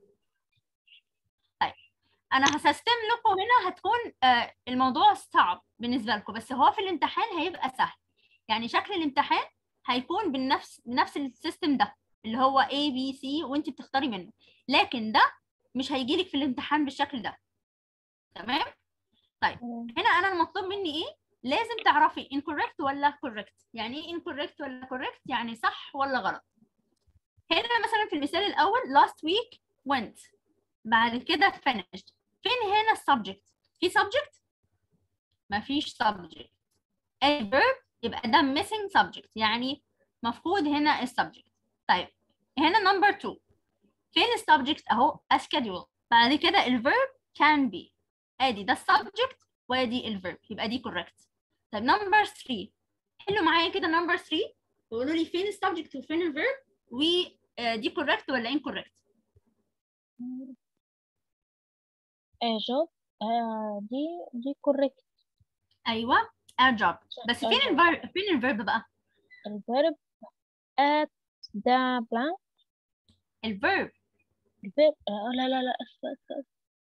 طيب انا هسستم لكم هنا هتكون آه، الموضوع صعب بالنسبه لكم بس هو في الامتحان هيبقى سهل يعني شكل الامتحان هيكون بنفس بنفس السيستم ده اللي هو A B C وانت بتختاري منه لكن ده مش هيجيلك في الامتحان بالشكل ده تمام طيب هنا انا المطلوب مني ايه لازم تعرفي incorrect ولا correct يعني ايه incorrect ولا correct يعني صح ولا غلط هنا مثلا في المثال الاول last week went بعد كده finished فين هنا السبجكت في subject مفيش subject a verb يبقى ده missing subject يعني مفقود هنا السبجكت طيب هنا number two فين السبجكت اهو a schedule بعد كده الفيرب can be ادي ده السبجكت وادي الفيرب يبقى دي correct طيب number 3 حلوا معايا كده number 3 وقولوا لي فين السبجكت وفين الفيرب ودي correct ولا incorrect a job آه دي دي correct ايوه a job بس فين A job. الفيرب فين الفيرب بقى الفيرب at the blank الفيرب الفيرب آه لا لا لا أسف أسف أسف.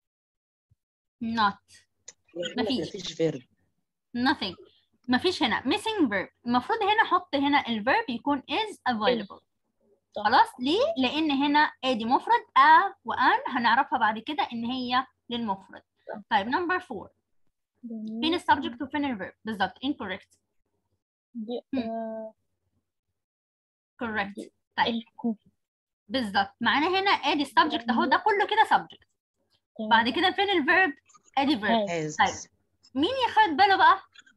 not يعني مفيش. مفيش فيرب nothing مفيش هنا missing verb المفروض هنا احط هنا الفيرب يكون is available صح. خلاص ليه لان هنا ادي مفرد a وان هنعرفها بعد كده ان هي للمفرد صح. طيب نمبر 4 فين جميل. السبجكت وفين الفيرب بالظبط incorrect دي مم. آه correct طيب الكو بالظبط معانا هنا ادي السبجكت اهو ده كله كده subject بعد كده فين الفيرب ادي verb has has طيب. مين ياخد باله بقى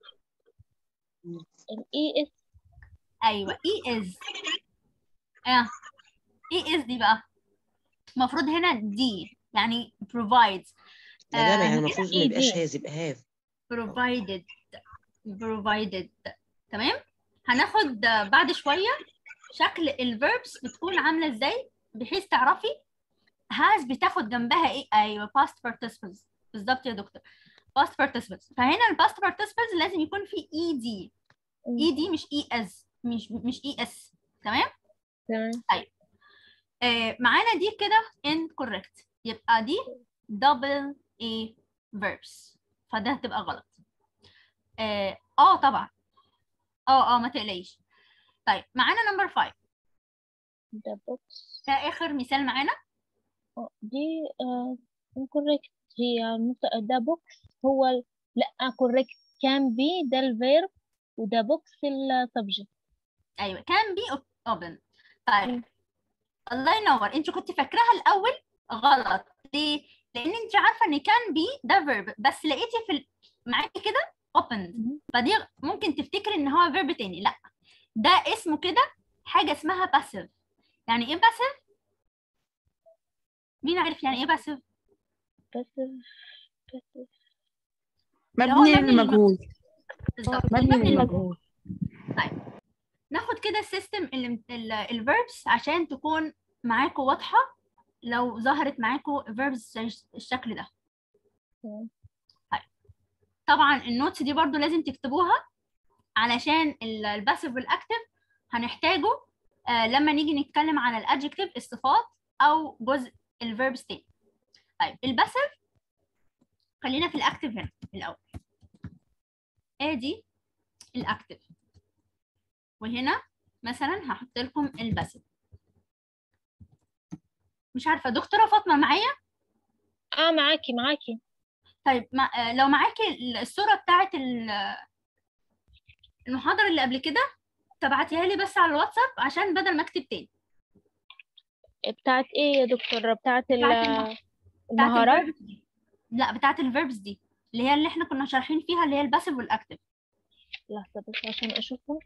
ال ES ايوه اي از اه اي از دي بقى المفروض هنا دي يعني provides يا جماعة آه، يعني هنا المفروض ما إيه يبقاش دي؟ has يبقى have provided provided تمام هناخد بعد شوية شكل الverbs بتكون عاملة ازاي بحيث تعرفي has بتاخد جنبها ايه ايوه past participles بالظبط يا دكتور past participles فهنا ال past participles لازم يكون في ed ed مش es مش مش es تمام تمام آه معانا دي كده incorrect يبقى دي double a verbs فده هتبقى غلط اه آه طبعا اه اه ما تقلقيش طيب معانا نمبر 5 ده بوكس ده اخر مثال معانا دي آه incorrect هي مت- ده بوكس هو ال- لا correct can be ده الفيرب وده بوكس السبجكت ايوه can be op- open طيب مم. الله ينور انت كنت فاكراها الاول غلط ليه لان انت عارفه ان can be ده verb بس لقيتي في ال... معاكي كده opened مم. فدي ممكن تفتكري ان هو verb تاني لا ده اسمه كده حاجه اسمها passive يعني ايه passive مين عارف يعني ايه passive بس بس اللي هو مبني مبني للمجهول بالظبط مبني المبني للمجهول ناخد كده السيستم الفيربس عشان تكون معاكم واضحة لو ظهرت معاكم فيربس زي الشكل ده تمام. طبعا النوتس دي برضو لازم تكتبوها علشان الباسيف والاكتف هنحتاجه آه لما نيجي نتكلم عن الادجكتيف الصفات او جزء الفيربس تاني طيب الباسيف خلينا في الاكتف هنا الاول ادي الاكتف وهنا مثلا هحط لكم الباسيف مش عارفه دكتوره فاطمه معايا اه معاكي معاكي طيب ما آه، لو معاكي الصوره بتاعت ال- المحاضره اللي قبل كده تبعتيها لي بس على الواتساب عشان بدل ما اكتب تاني بتاعت ايه يا دكتور بتاعت ال- بتاعت الم- بتاعت المهارات الverbs دي. لا بتاعت الفيربس دي اللي هي اللي احنا كنا شارحين فيها اللي هي الباسيف والاكتف لحظة بس عشان اشوفها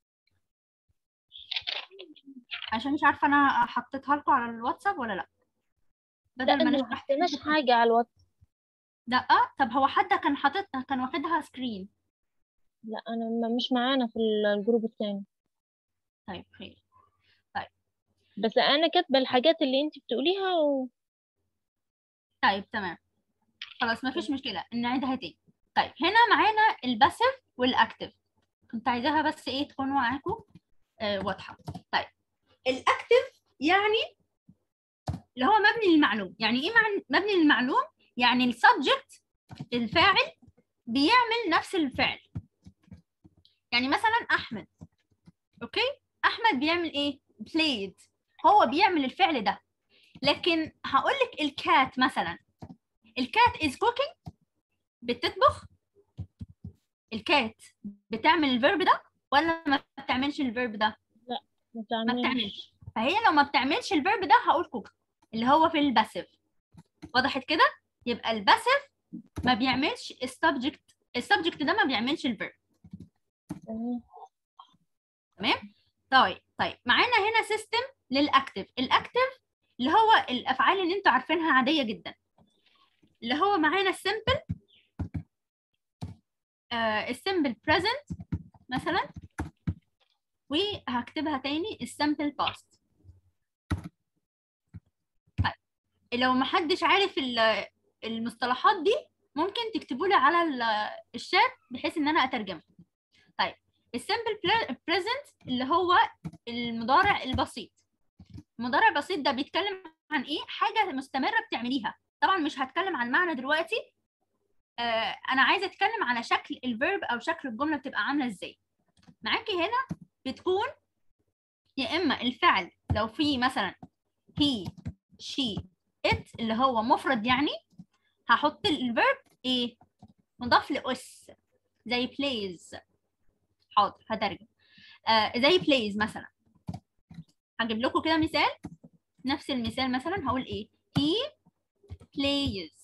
عشان مش عارفه انا حطيتها لكم على الواتساب ولا لا لا بدل ما انا نشرح ما حطيناش حاجة على الواتس لا طب هو حد كان حاططها كان واخدها سكرين لا انا ما- مش معانا في الجروب الثاني طيب خير بس انا كاتبة الحاجات اللي انت بتقوليها و... طيب تمام خلاص ما فيش مشكله نعيدها تاني طيب هنا معانا الباسيف والاكتف كنت عايزاها بس ايه تكون معاكم آه واضحه طيب الاكتف يعني اللي هو مبني للمعلوم يعني ايه معنى مبني للمعلوم يعني السبجكت الفاعل بيعمل نفس الفعل يعني مثلا احمد اوكي احمد بيعمل ايه played هو بيعمل الفعل ده لكن هقول لك الكات مثلا الكات از cooking بتطبخ الكات بتعمل الفيرب ده ولا ما بتعملش الفيرب ده ما ما تعملش بتعملش فهي لو ما بتعملش الفيرب ده هقول كوك اللي هو في الباسيف وضحت كده يبقى الباسيف ما بيعملش السبجكت السبجكت ده ما بيعملش الفيرب تمام طيب طيب معانا هنا سيستم للاكتف الاكتف اللي هو الافعال اللي انتوا عارفينها عاديه جدا اللي هو معانا السمبل آه السمبل بريزنت مثلا وهكتبها تاني السمبل باست طيب لو ما حدش عارف ال- المصطلحات دي ممكن تكتبوا لي على ال- الشات بحيث ان انا اترجمها طيب السمبل بريزنت اللي هو المضارع البسيط المضارع البسيط ده بيتكلم عن ايه حاجه مستمره بتعمليها طبعا مش هتكلم عن المعنى دلوقتي آه انا عايزه اتكلم على شكل الفيرب او شكل الجمله بتبقى عامله ازاي معاكي هنا بتكون يا اما الفعل لو في مثلا he she it اللي هو مفرد يعني هحط الفيرب ايه مضاف لاس زي plays حاضر هترجم آه زي plays مثلا هجيب لكم كده مثال نفس المثال مثلا هقول ايه he plays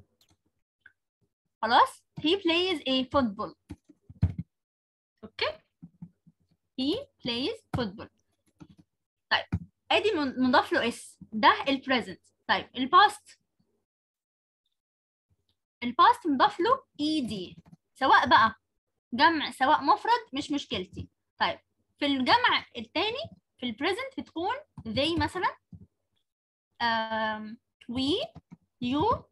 خلاص he plays a football اوكي he plays football طيب ادي من- مضاف له اس ده البريزنت طيب الباست الباست مضاف له اي دي سواء بقى جمع سواء مفرد مش مشكلتي طيب في الجمع التاني في البريزنت بتكون they مثلا um, we you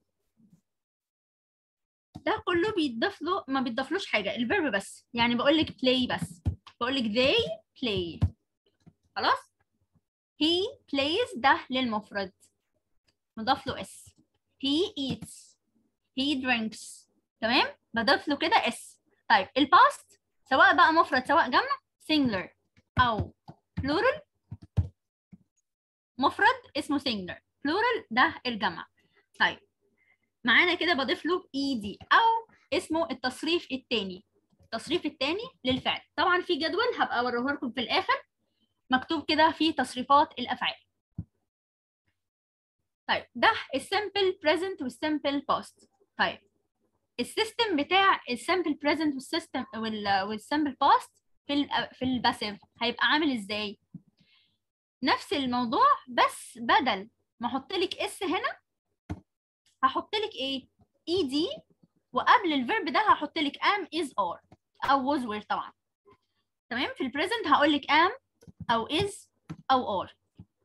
ده كله بيتضاف له ما بيتضافلوش حاجه الفيرب بس يعني بقول لك play بس بقول لك they play خلاص he plays ده للمفرد مضاف له اس he eats he drinks تمام بضيف له كده اس طيب الباست سواء بقى مفرد سواء جمع singular او plural مفرد اسمه singular plural ده الجمع طيب معانا كده بضيف له ed او اسمه التصريف الثاني التصريف الثاني للفعل طبعا في جدول هبقى اوريه لكم في الاخر مكتوب كده فيه تصريفات الافعال طيب ده السمبل بريزنت والسمبل باست طيب السيستم بتاع السمبل بريزنت والسيستم والسمبل باست في ال في الباسيف هيبقى عامل ازاي نفس الموضوع بس بدل ما احط لك اس هنا هحط لك ايه اي دي وقبل الفيرب ده هحط لك am is are او was were طبعا تمام في البريزنت هقول لك am او is او are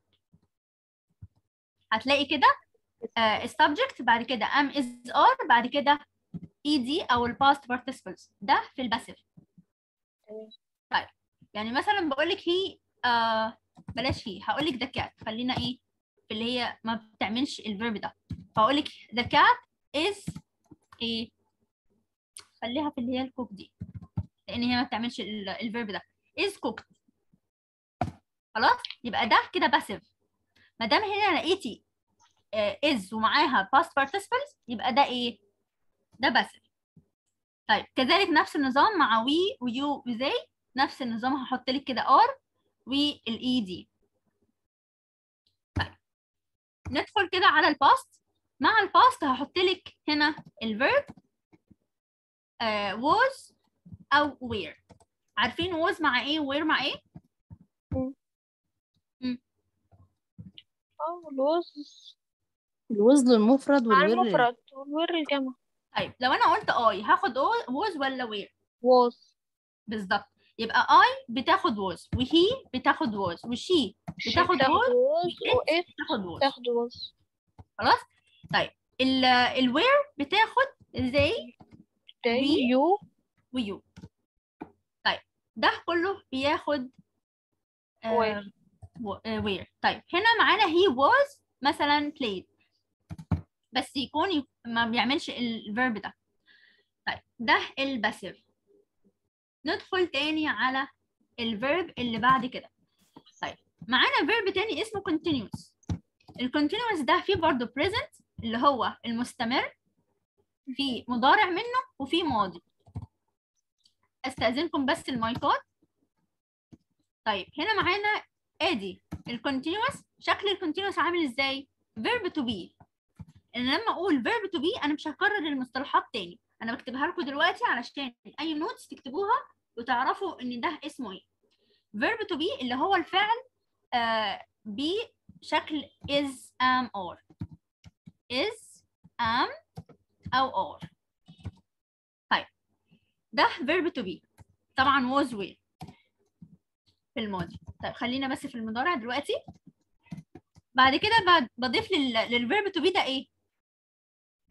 هتلاقي كده uh, subject بعد كده am is are بعد كده ed او ال past participles ده في الباسيف طيب يعني مثلا بقول لك هي آه بلاش هي هقول لك the cat خلينا ايه في اللي هي ما بتعملش الفيرب ده فاقول لك the cat is ايه خليها في اللي هي الكوك دي لان هي ما بتعملش الفيرب ده is cooked خلاص يبقى ده كده باسيف ما دام هنا لقيتي آه is ومعاها past participles يبقى ده ايه ده باسيف طيب كذلك نفس النظام مع we ويو وزي نفس النظام هحط لك كده ار والاي دي طيب ندخل كده على الباست مع الباست هحط لك هنا الفيرب uh, was او were عارفين was مع ايه were مع ايه اه الوز الوزن المفرد مع والوير المفرد والوير الجمع طيب لو انا قلت اي هاخد was ولا were was بالظبط يبقى I بتاخد was وهي بتاخد was وشي بتاخد was was وإف بتاخد was تاخد was خلاص طيب ال الوير بتاخد زي they We. you ويو طيب ده كله بياخد Where. وير طيب هنا معانا he was مثلا played بس يكون ي- ما بيعملش الفيرب ده طيب ده الباسيف ندخل تاني على الفيرب اللي بعد كده طيب معانا فيرب تاني اسمه continuous الكونتينوس ده فيه برضه present اللي هو المستمر في مضارع منه وفي ماضي استاذنكم بس المايكات طيب هنا معانا ادي الكونتينوس شكل الكونتينوس عامل ازاي verb to be ان لما اقول verb to be انا مش هكرر المصطلحات تاني انا بكتبها لكم دلوقتي علشان اي نوتس تكتبوها وتعرفوا ان ده اسمه ايه verb to be اللي هو الفعل آه بشكل is am or is am او or طيب ده verb to be طبعا was were في الماضي طيب خلينا بس في المضارع دلوقتي بعد كده بعد بضيف لل... للverb to be ده ايه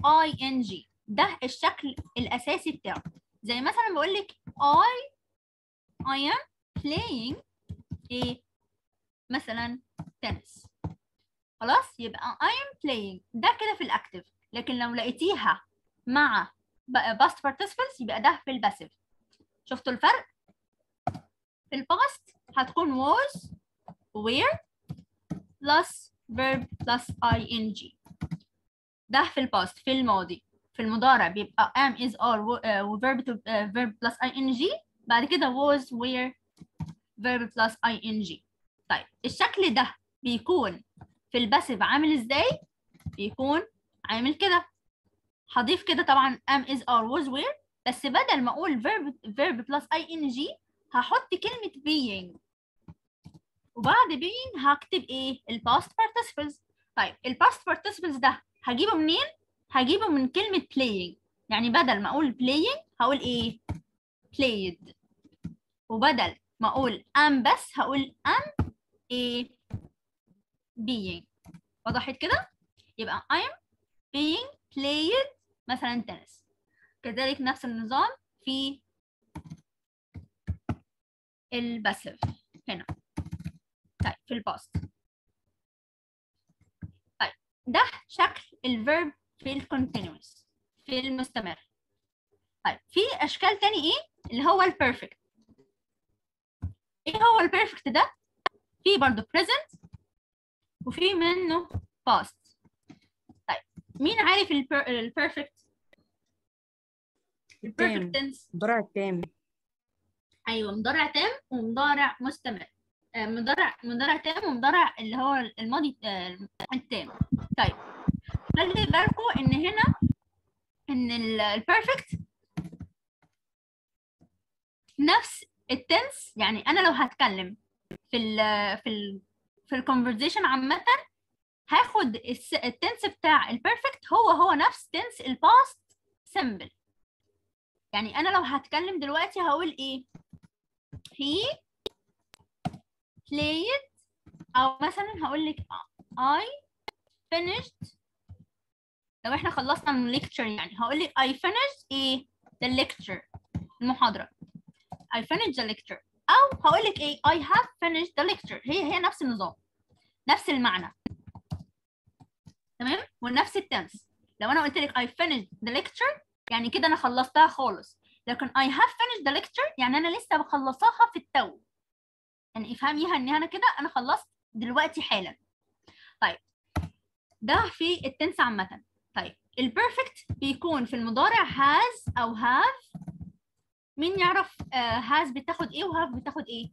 ing ده الشكل الاساسي بتاعه زي مثلا بقول لك I I am playing ايه مثلا tennis خلاص يبقى I am playing ده كده في الاكتف لكن لو لقيتيها مع past participles يبقى ده في الباسيف شفتوا الفرق في الباست هتكون was were plus verb plus ing ده في الباست في الماضي في المضارع بيبقى am is are و uh, و verb to uh, verb plus ing بعد كده was were verb plus ing طيب الشكل ده بيكون في الباسيف عامل ازاي بيكون عامل كده هضيف كده طبعا am is are was were بس بدل ما اقول verb verb plus ing هحط كلمة being وبعد being هكتب ايه ال past participles طيب ال past participles ده هجيبه منين هجيبه من كلمة playing يعني بدل ما اقول playing هقول ايه played وبدل ما اقول am بس هقول am ايه being وضحت كده يبقى I'm being played مثلا تنس كذلك نفس النظام في الباسيف هنا طيب في الباست طيب ده شكل الفيرب في الكونتينوس في المستمر طيب في اشكال تاني ايه اللي هو البيرفكت ايه هو البيرفكت ده في برضه present وفي منه past طيب مين عارف البيرفكت البيرفكت تنس مضارع تام ايوه مضارع تام ومضارع مستمر آه، مضارع مضارع تام ومضارع اللي هو الماضي آه، التام طيب خلي بالكم ان هنا ان البيرفكت نفس التنس يعني انا لو هتكلم في ال في ال في الكونفرزيشن عامه هاخد الس- التنس بتاع البيرفكت هو هو نفس تنس الباست سيمبل يعني انا لو هتكلم دلوقتي هقول ايه he played او مثلا هقول لك I finished لو احنا خلصنا من lecture يعني هقول لك I finished ايه the lecture المحاضرة I finished the lecture او هقول لك ايه I have finished the lecture هي هي نفس النظام نفس المعنى تمام ونفس التنس لو انا قلت لك I finished the lecture يعني كده انا خلصتها خالص لكن I have finished the lecture يعني انا لسه بخلصاها في التو يعني افهميها ان انا كده انا خلصت دلوقتي حالا طيب ده في التنس عامة طيب البيرفكت بيكون في المضارع has او have مين يعرف آه has بتاخد ايه وهاف بتاخد ايه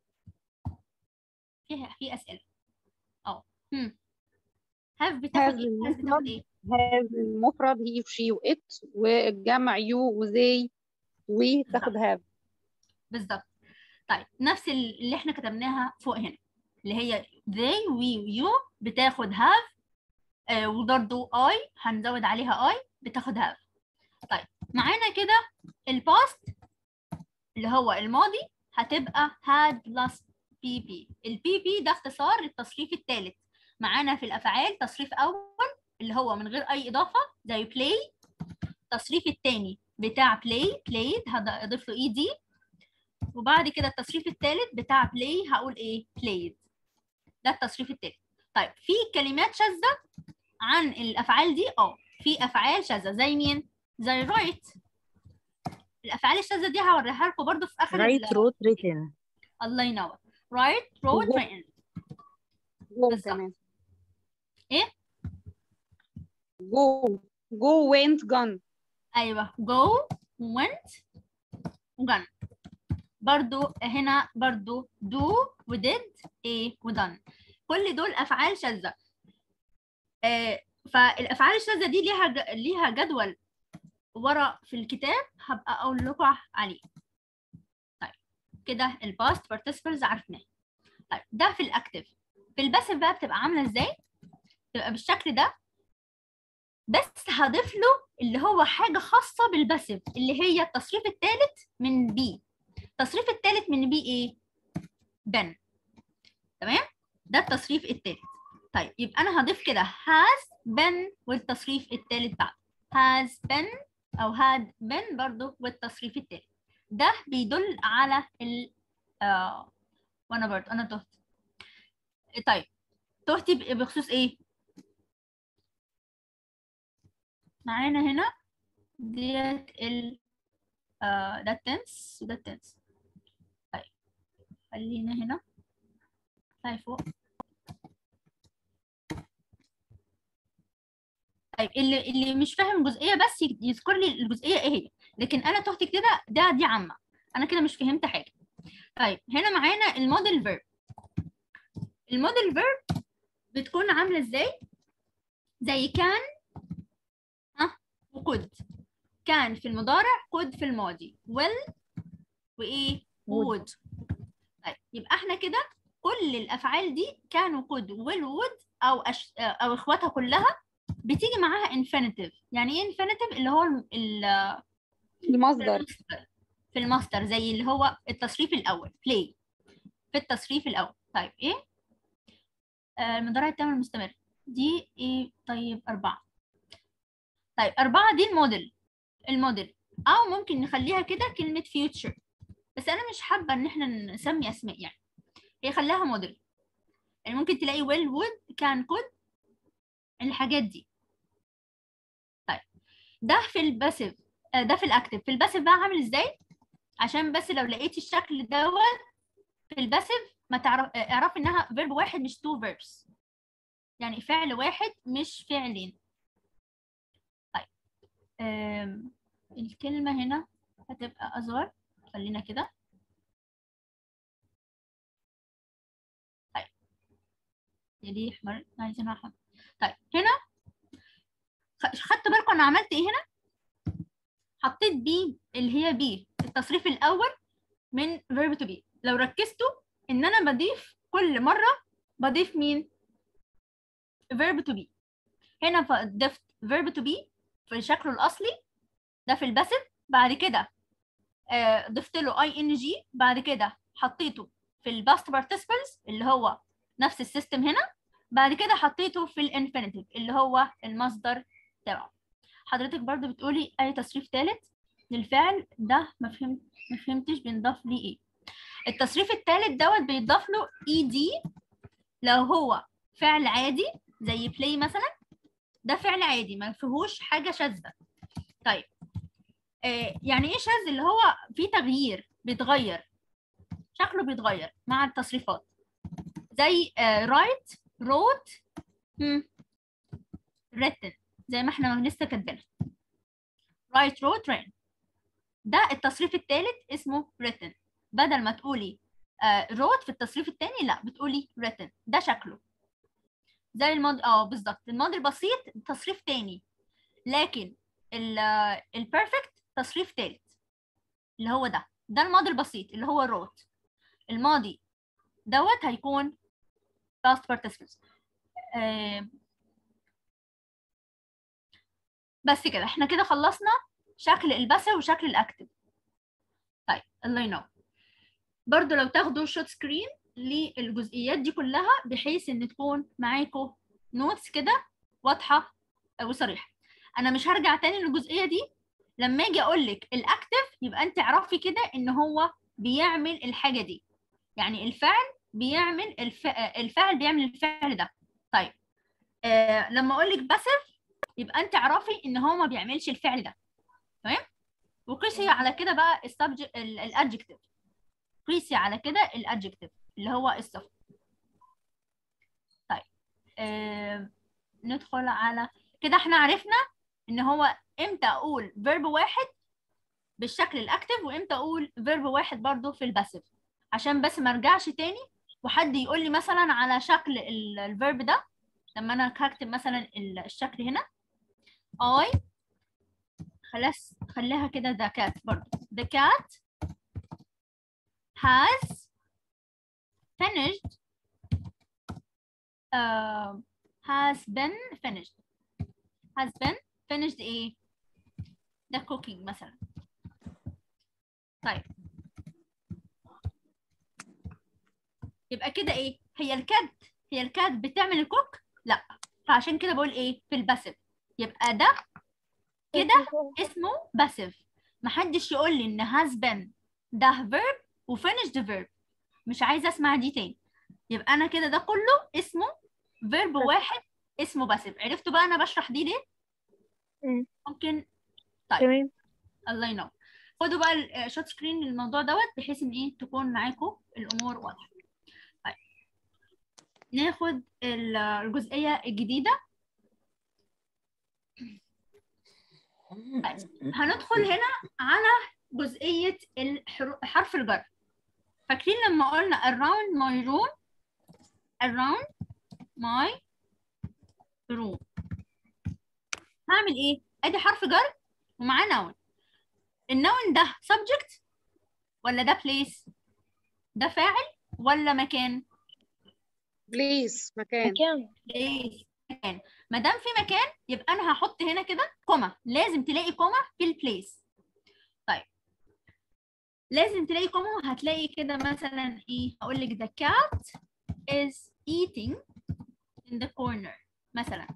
في في اسئله اه هم have بتاخد have ايه has بتاخد المفرد. ايه have المفرد he وشي وات والجمع يو وزي وتاخد have بالظبط طيب نفس ال- اللي احنا كتبناها فوق هنا اللي هي they we ويو بتاخد have آه وبرضه I هنزود عليها I بتاخد have طيب معانا كده الباست اللي هو الماضي هتبقى had plus pp ال pp ده اختصار للتصريف الثالث معانا في الافعال تصريف اول اللي هو من غير اي اضافه زي play التصريف الثاني بتاع play played هضيف له اي دي وبعد كده التصريف الثالث بتاع play هقول ايه played ده التصريف الثالث طيب في كلمات شاذة عن الافعال دي اه في افعال شاذة زي مين زي write الافعال الشاذة دي هوريها لكم برضو في اخر ال- write wrote written الله ينور write wrote وجو- written go بالظبط. كمان إيه؟ go go went gone ايوه go went وجن برضو هنا برضو do ودid ايه ودن كل دول افعال شاذة آه فالافعال الشاذة دي ليها ج... ليها جدول ورا في الكتاب هبقى اقول لكم عليه طيب كده الباست participles عرفناه طيب ده في الاكتف في الباسف بقى بتبقى عامله ازاي تبقى بالشكل ده بس هضيف له اللي هو حاجه خاصه بالباسف اللي هي التصريف الثالث من بي التصريف الثالث من بي ايه بن تمام ده التصريف الثالث طيب يبقى انا هضيف كده has been والتصريف الثالث بعد has been او had been برضو والتصريف التالي ده بيدل على ال آه وانا برضو انا تهت طيب تهتي ب- بخصوص ايه معانا هنا ديت ال آه ده التنس وده التنس طيب خلينا هنا هاي فوق طيب اللي اللي مش فاهم جزئيه بس ي- يذكر لي الجزئيه ايه هي لكن انا تهت كده ده دي عامه انا كده مش فهمت حاجه طيب هنا معانا الموديل فيرب الموديل فيرب بتكون عامله ازاي زي كان ها وكود كان في المضارع كود في الماضي will وايه Would. would طيب يبقى احنا كده كل الافعال دي كان وكود will would او أش... او اخواتها كلها بتيجي معاها infinitive يعني ايه infinitive اللي هو ال- ال- في المصدر المصدر في المصدر زي اللي هو التصريف الأول play في التصريف الأول طيب إيه آه المضارع التام المستمر دي إيه طيب أربعة طيب أربعة دي الموديل الموديل أو ممكن نخليها كده كلمة future بس أنا مش حابة إن إحنا نسمي أسماء يعني هي خليها موديل يعني ممكن تلاقي will would كان could الحاجات دي طيب ده في الباسيف آه، ده في الاكتف في الباسيف بقى عامل ازاي عشان بس لو لقيتي الشكل دوت في الباسيف ما تعرف آه، اعرفي انها فيرب واحد مش تو فيربس يعني فعل واحد مش فعلين طيب آم، الكلمة هنا هتبقى أصغر خلينا كده طيب دي احمر عايزينها احمر طيب هنا خ- خدتوا بالكم انا عملت ايه هنا حطيت بي اللي هي بي التصريف الاول من verb to be لو ركزتوا ان انا بضيف كل مره بضيف مين verb to be هنا ف- ضفت verb to be في شكله الاصلي ده في الباسف بعد كده آه، ضفت له اي ان جي بعد كده حطيته في الباست participles اللي هو نفس السيستم هنا بعد كده حطيته في الانفينيتيف اللي هو المصدر تبعه حضرتك برضو بتقولي اي تصريف ثالث للفعل ده ما فهمت ما فهمتش بينضاف ليه ايه التصريف الثالث دوت بيضاف له اي دي لو هو فعل عادي زي بلاي مثلا ده فعل عادي ما فيهوش حاجه شاذه طيب آه يعني ايه شاذ اللي هو فيه تغيير بيتغير شكله بيتغير مع التصريفات زي رايت wrote هم، written زي ما احنا لسه كاتبينها write wrote written ده التصريف الثالث اسمه written بدل ما تقولي آه wrote في التصريف الثاني لا بتقولي written ده شكله زي الماضي اه بالظبط الماضي البسيط تصريف تاني لكن البيرفكت تصريف ثالث اللي هو ده ده الماضي البسيط اللي هو wrote الماضي دوت هيكون past participles آه، بس كده احنا كده خلصنا شكل الباسف وشكل الاكتف طيب الله ينور برضو لو تاخدوا شوت سكرين للجزئيات دي كلها بحيث ان تكون معاكم نوتس كده واضحه وصريحه انا مش هرجع تاني للجزئيه دي لما اجي اقول لك الاكتف يبقى انت اعرفي كده ان هو بيعمل الحاجه دي يعني الفعل بيعمل الف... الفعل بيعمل الفعل ده طيب آه لما اقول لك باسف يبقى انت اعرفي ان هو ما بيعملش الفعل ده تمام وقيسي على كده بقى السبجكت الادجكتيف قيسي على كده الادجكتيف اللي هو الصفه طيب آه ندخل على كده احنا عرفنا ان هو امتى اقول فيرب واحد بالشكل الاكتف وامتى اقول فيرب واحد برضو في الباسيف عشان بس ما ارجعش تاني وحد يقول لي مثلا على شكل الفيرب ده لما انا هكتب مثلا ال- الشكل هنا I خلاص خليها كده the cat برضو the cat has finished uh, has been finished has been finished ايه the cooking مثلا طيب يبقى كده ايه هي الكات هي الكات بتعمل الكوك لا فعشان كده بقول ايه في الباسف يبقى ده كده اسمه باسيف محدش يقول لي ان has been ده verb و finished verb مش عايزه اسمع دي تاني يبقى انا كده ده كله اسمه verb واحد اسمه باسيف عرفتوا بقى انا بشرح دي ليه مم. ممكن طيب تمام الله ينور خدوا بقى الشوت سكرين للموضوع دوت بحيث ان ايه تكون معاكم الامور واضحه طيب ناخد ال- الجزئيه الجديده هندخل هنا على جزئيه الحرو- حرف الجر فاكرين لما قلنا around my room around my room هعمل ايه ادي حرف جر ومعاه noun النون ده subject ولا ده place ده فاعل ولا مكان بليز مكان مكان place مكان ما دام في مكان يبقى انا هحط هنا كده كوما لازم تلاقي كوما في البليس طيب لازم تلاقي كوما هتلاقي كده مثلا ايه هقول لك the cat is eating in the corner مثلا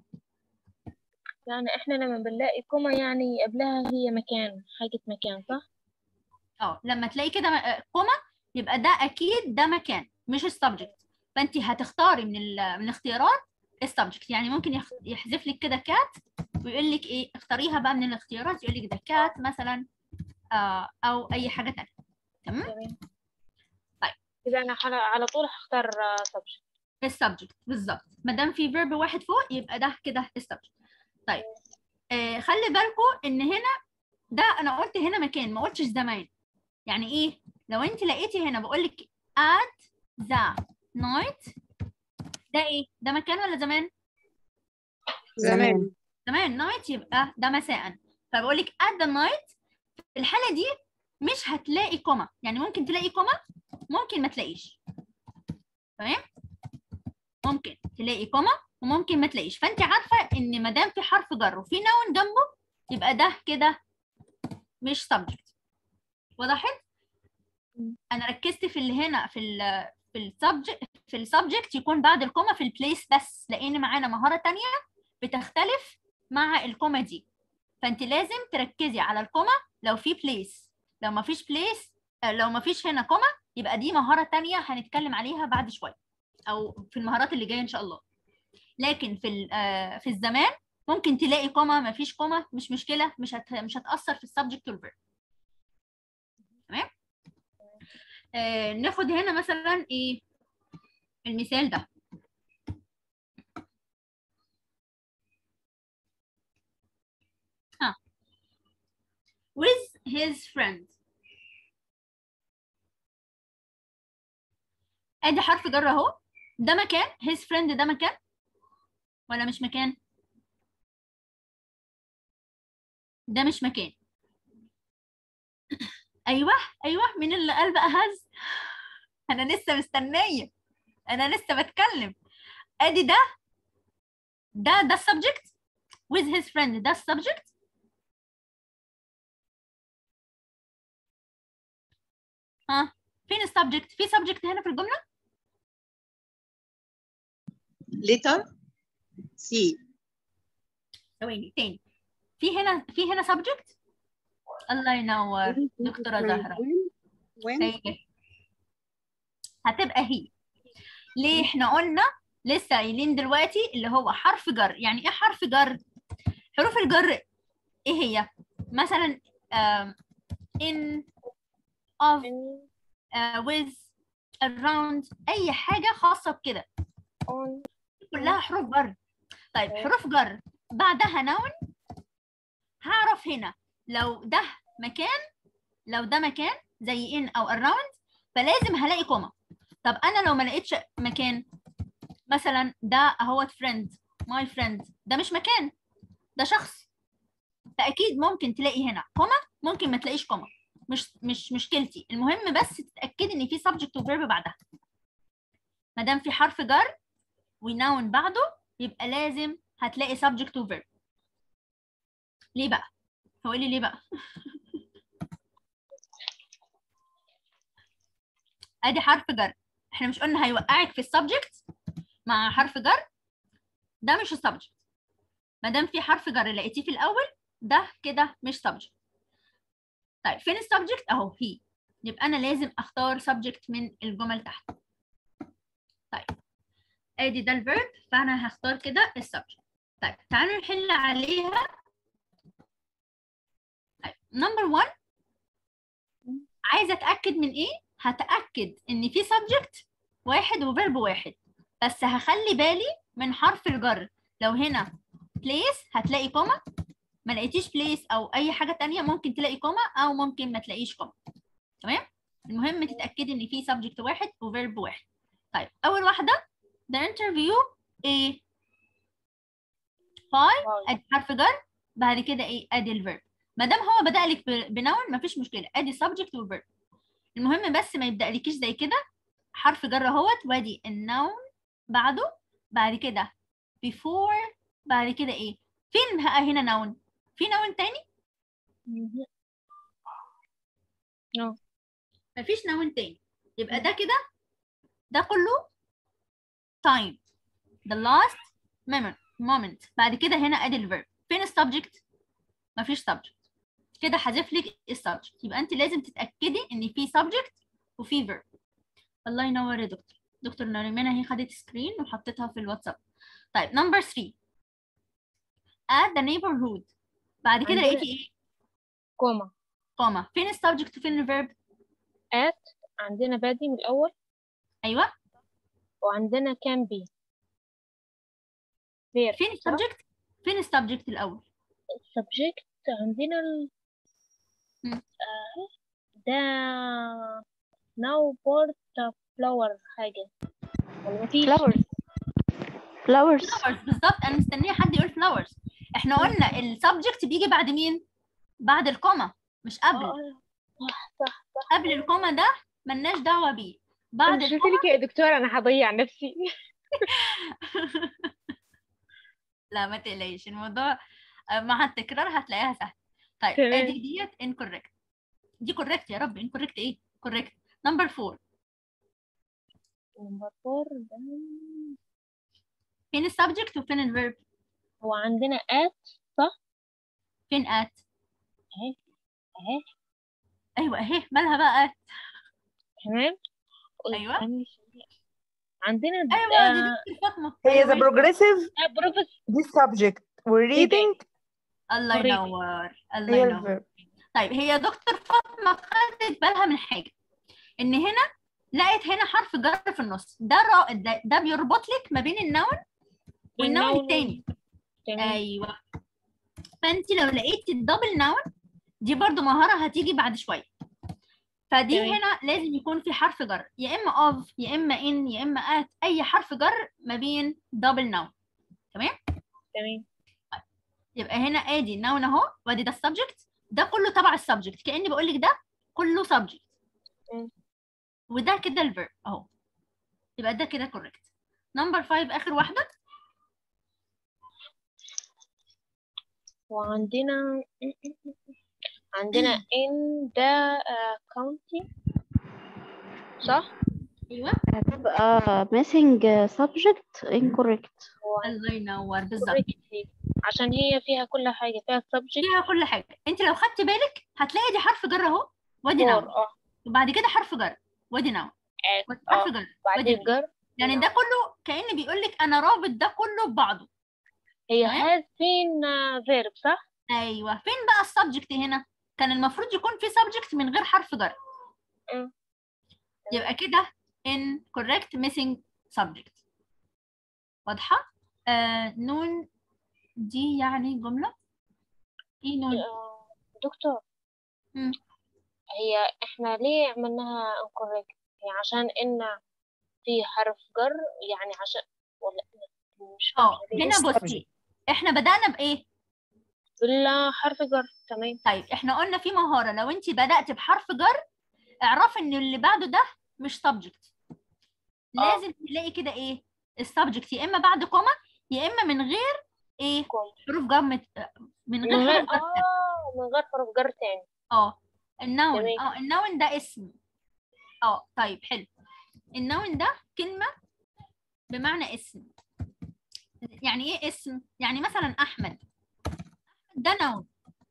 يعني احنا لما بنلاقي كوما يعني قبلها هي مكان حاجة مكان صح؟ اه لما تلاقي كده م- كوما يبقى ده اكيد ده مكان مش السبجكت فانت هتختاري من ال- من الاختيارات السبجكت يعني ممكن يخ- يحذف لك كده كات ويقول لك ايه اختاريها بقى من الاختيارات يقول لك ده كات مثلا آه او اي حاجه ثانيه تمام تمام طيب. إذا أنا على على طول هختار سبجكت السبجكت بالظبط ما دام في فيرب واحد فوق يبقى ده كده السبجكت طيب آه خلي بالكم ان هنا ده انا قلت هنا مكان ما قلتش زمان يعني ايه لو انت لقيتي هنا بقول لك at the night ده ايه ده مكان ولا زمان زمان زمان نايت يبقى ده مساء فبقول لك at the night في الحاله دي مش هتلاقي كوما يعني ممكن تلاقي كوما ممكن ما تلاقيش تمام ممكن تلاقي كوما وممكن ما تلاقيش فانت عارفه ان ما دام في حرف جر وفي نون جنبه يبقى ده كده مش subject وضحت مم. انا ركزت في اللي هنا في ال في السبجكت في السبجكت يكون بعد الكوما في البليس بس لان معانا مهاره تانية بتختلف مع الكوما دي فانت لازم تركزي على الكوما لو في بليس لو ما فيش بليس لو ما فيش هنا كوما يبقى دي مهاره تانية هنتكلم عليها بعد شويه او في المهارات اللي جايه ان شاء الله لكن في ال- آه، في الزمان ممكن تلاقي كوما ما فيش كوما مش مشكله مش هت... مش هتاثر في السبجكت والفيرب تمام آه ناخد هنا مثلا ايه المثال ده ها with his friend ادي حرف جر اهو ده مكان his friend ده مكان ولا مش مكان ده مش مكان ايوه ايوه مين اللي قال بقى هز انا لسه مستنيه انا لسه بتكلم ادي ده ده ده السبجكت with his friend ده السبجكت ها فين السبجكت في سبجكت هنا في الجمله letter C ثواني تاني في هنا في هنا سبجكت الله ينور دكتورة زهرة وين هي هتبقى هي ليه احنا قلنا لسه قايلين دلوقتي اللي هو حرف جر يعني ايه حرف جر حروف الجر ايه هي مثلا um, in of uh, with around اي حاجه خاصه بكده on كلها حروف جر طيب حروف جر بعدها نون هعرف هنا لو ده مكان لو ده مكان زي in او around فلازم هلاقي كوما طب انا لو ما لقيتش مكان مثلا ده اهوت friend my friend ده مش مكان ده شخص فاكيد ممكن تلاقي هنا كوما ممكن ما تلاقيش كوما مش مش مشكلتي المهم بس تتاكدي ان في subject وفيرب بعدها ما دام في حرف جر ونون بعده يبقى لازم هتلاقي subject وverb ليه بقى هو لي ليه بقى ادي حرف جر احنا مش قلنا هيوقعك في السبجكت مع حرف جر ده مش السبجكت ما دام في حرف جر لقيتيه في الاول ده كده مش subject طيب فين السبجكت اهو هي يبقى انا لازم اختار subject من الجمل تحت طيب ادي ده الفيرب فانا هختار كده السبجكت طيب تعالوا نحل عليها طيب نمبر 1 عايزه اتاكد من ايه هتاكد ان في subject واحد وفيرب واحد بس هخلي بالي من حرف الجر لو هنا place هتلاقي كوما ما لقيتيش place او اي حاجه تانية ممكن تلاقي كوما او ممكن ما تلاقيش كوما تمام المهم تتاكدي ان في subject واحد وفيرب واحد طيب اول واحده the interview ايه five ادي حرف جر بعد كده ايه ادي الفيرب ما دام هو بدا لك ب- بنون مفيش مشكله ادي subject وفيرب المهم بس ما يبدألكيش زي كده حرف جر اهوت وادي النون بعده بعد كده before بعد كده ايه فين بقى هنا نون في نون تاني مهم. No. مفيش نون تاني يبقى ده كده ده كله time the last moment moment بعد كده هنا ادي الفيرب فين السبجكت مفيش subject كده حذف لك السبجكت يبقى انت لازم تتاكدي ان في subject وفي verb الله ينور يا دكتور دكتور نريمان اهي خدت سكرين وحطيتها في الواتساب طيب نمبر 3 at the neighborhood بعد كده عندنا- لقيتي ايه كوما كوما فين السبجكت وفين الفيرب at عندنا بادي من الأول ايوه وعندنا can be verb فين السبجكت فين السبجكت الاول subject عندنا ال مم. آه، ده now port flower حاجة ولا مفيش flowers flowers flowers بالظبط انا مستنيه حد يقول flowers احنا قلنا السبجكت بيجي بعد مين بعد الكوما مش قبل آه، صح صح صح قبل الكوما ده ملناش دعوه بيه بعد أنا شفت الكوما لك يا دكتورة أنا هضيع نفسي لا ما تقلقيش الموضوع آه، مع التكرار هتلاقيها سهل طيب تمام. ادي ديت incorrect دي correct يا رب incorrect ايه correct number 4 نمبر فور ده فين السبجكت وفين الفيرب هو عندنا at فين at أهي أهي ايوه اهي مالها بقى at تمام أيوة. استني شوية. عندنا ايوه دي آه، دكتور فاطمه هي أيوة ذا بروجريسيف آه، بروفيس دي السبجكت والريدنج الله correct. ينور الله هي ينور الفيرب طيب هي دكتور فاطمه خدت بالها من حاجه ان هنا لقيت هنا حرف جر في النص ده را... ده, ده بيربط لك ما بين النون والنون والنون التاني تمام ايوه فانت لو لقيتي الدبل نون دي برضو مهاره هتيجي بعد شويه فدي تمام. هنا لازم يكون في حرف جر يا اما اوف يا اما ان يا اما ات اي حرف جر ما بين دبل نون تمام يبقى هنا ادي النون اهو وادي ده السبجكت ده كله تبع السبجكت كاني بقول لك ده كله سبجكت مم. وده كده الفيرب اهو يبقى ده كده كوريكت نمبر 5 اخر واحده وعندنا عندنا in the uh, county صح؟ ايوه هتبقى missing subject incorrect هو الله ينور بالظبط correct عشان هي فيها كل حاجة فيها subject فيها كل حاجه انت لو خدت بالك هتلاقي دي حرف جر اهو وادي for نون اه وبعد كده حرف جر وادي نون at وادي حرف اه جر بعد وادي نون. الجر يعني ده كله كأن بيقول لك انا رابط ده كله ببعضه هي تمام. has been uh, verb صح؟ ايوه فين بقى السبجكت هنا كان المفروض يكون في سبجكت من غير حرف جر مم. يبقى كده incorrect missing subject واضحة آه نون دي يعني جملة ايه نون آه، دكتور مم. هي احنا ليه عملناها incorrect؟ هي عشان ان في حرف جر يعني عشان ولا مش اه فاهمة ليه. هنا بصي احنا بدأنا بإيه بالحرف جر تمام طيب احنا قلنا في مهارة لو انت بدأت بحرف جر اعرفي ان اللي بعده ده مش subject لازم تلاقي كده ايه السبجكت يا اما بعد كوما يا اما من غير ايه كوم. حروف جر مت... من من غير غير حروف جر اه من غير حرف جر تاني اه النون تمام. اه النون ده اسم اه طيب حلو النون ده كلمة بمعنى اسم يعني ايه اسم يعني مثلا احمد ده نون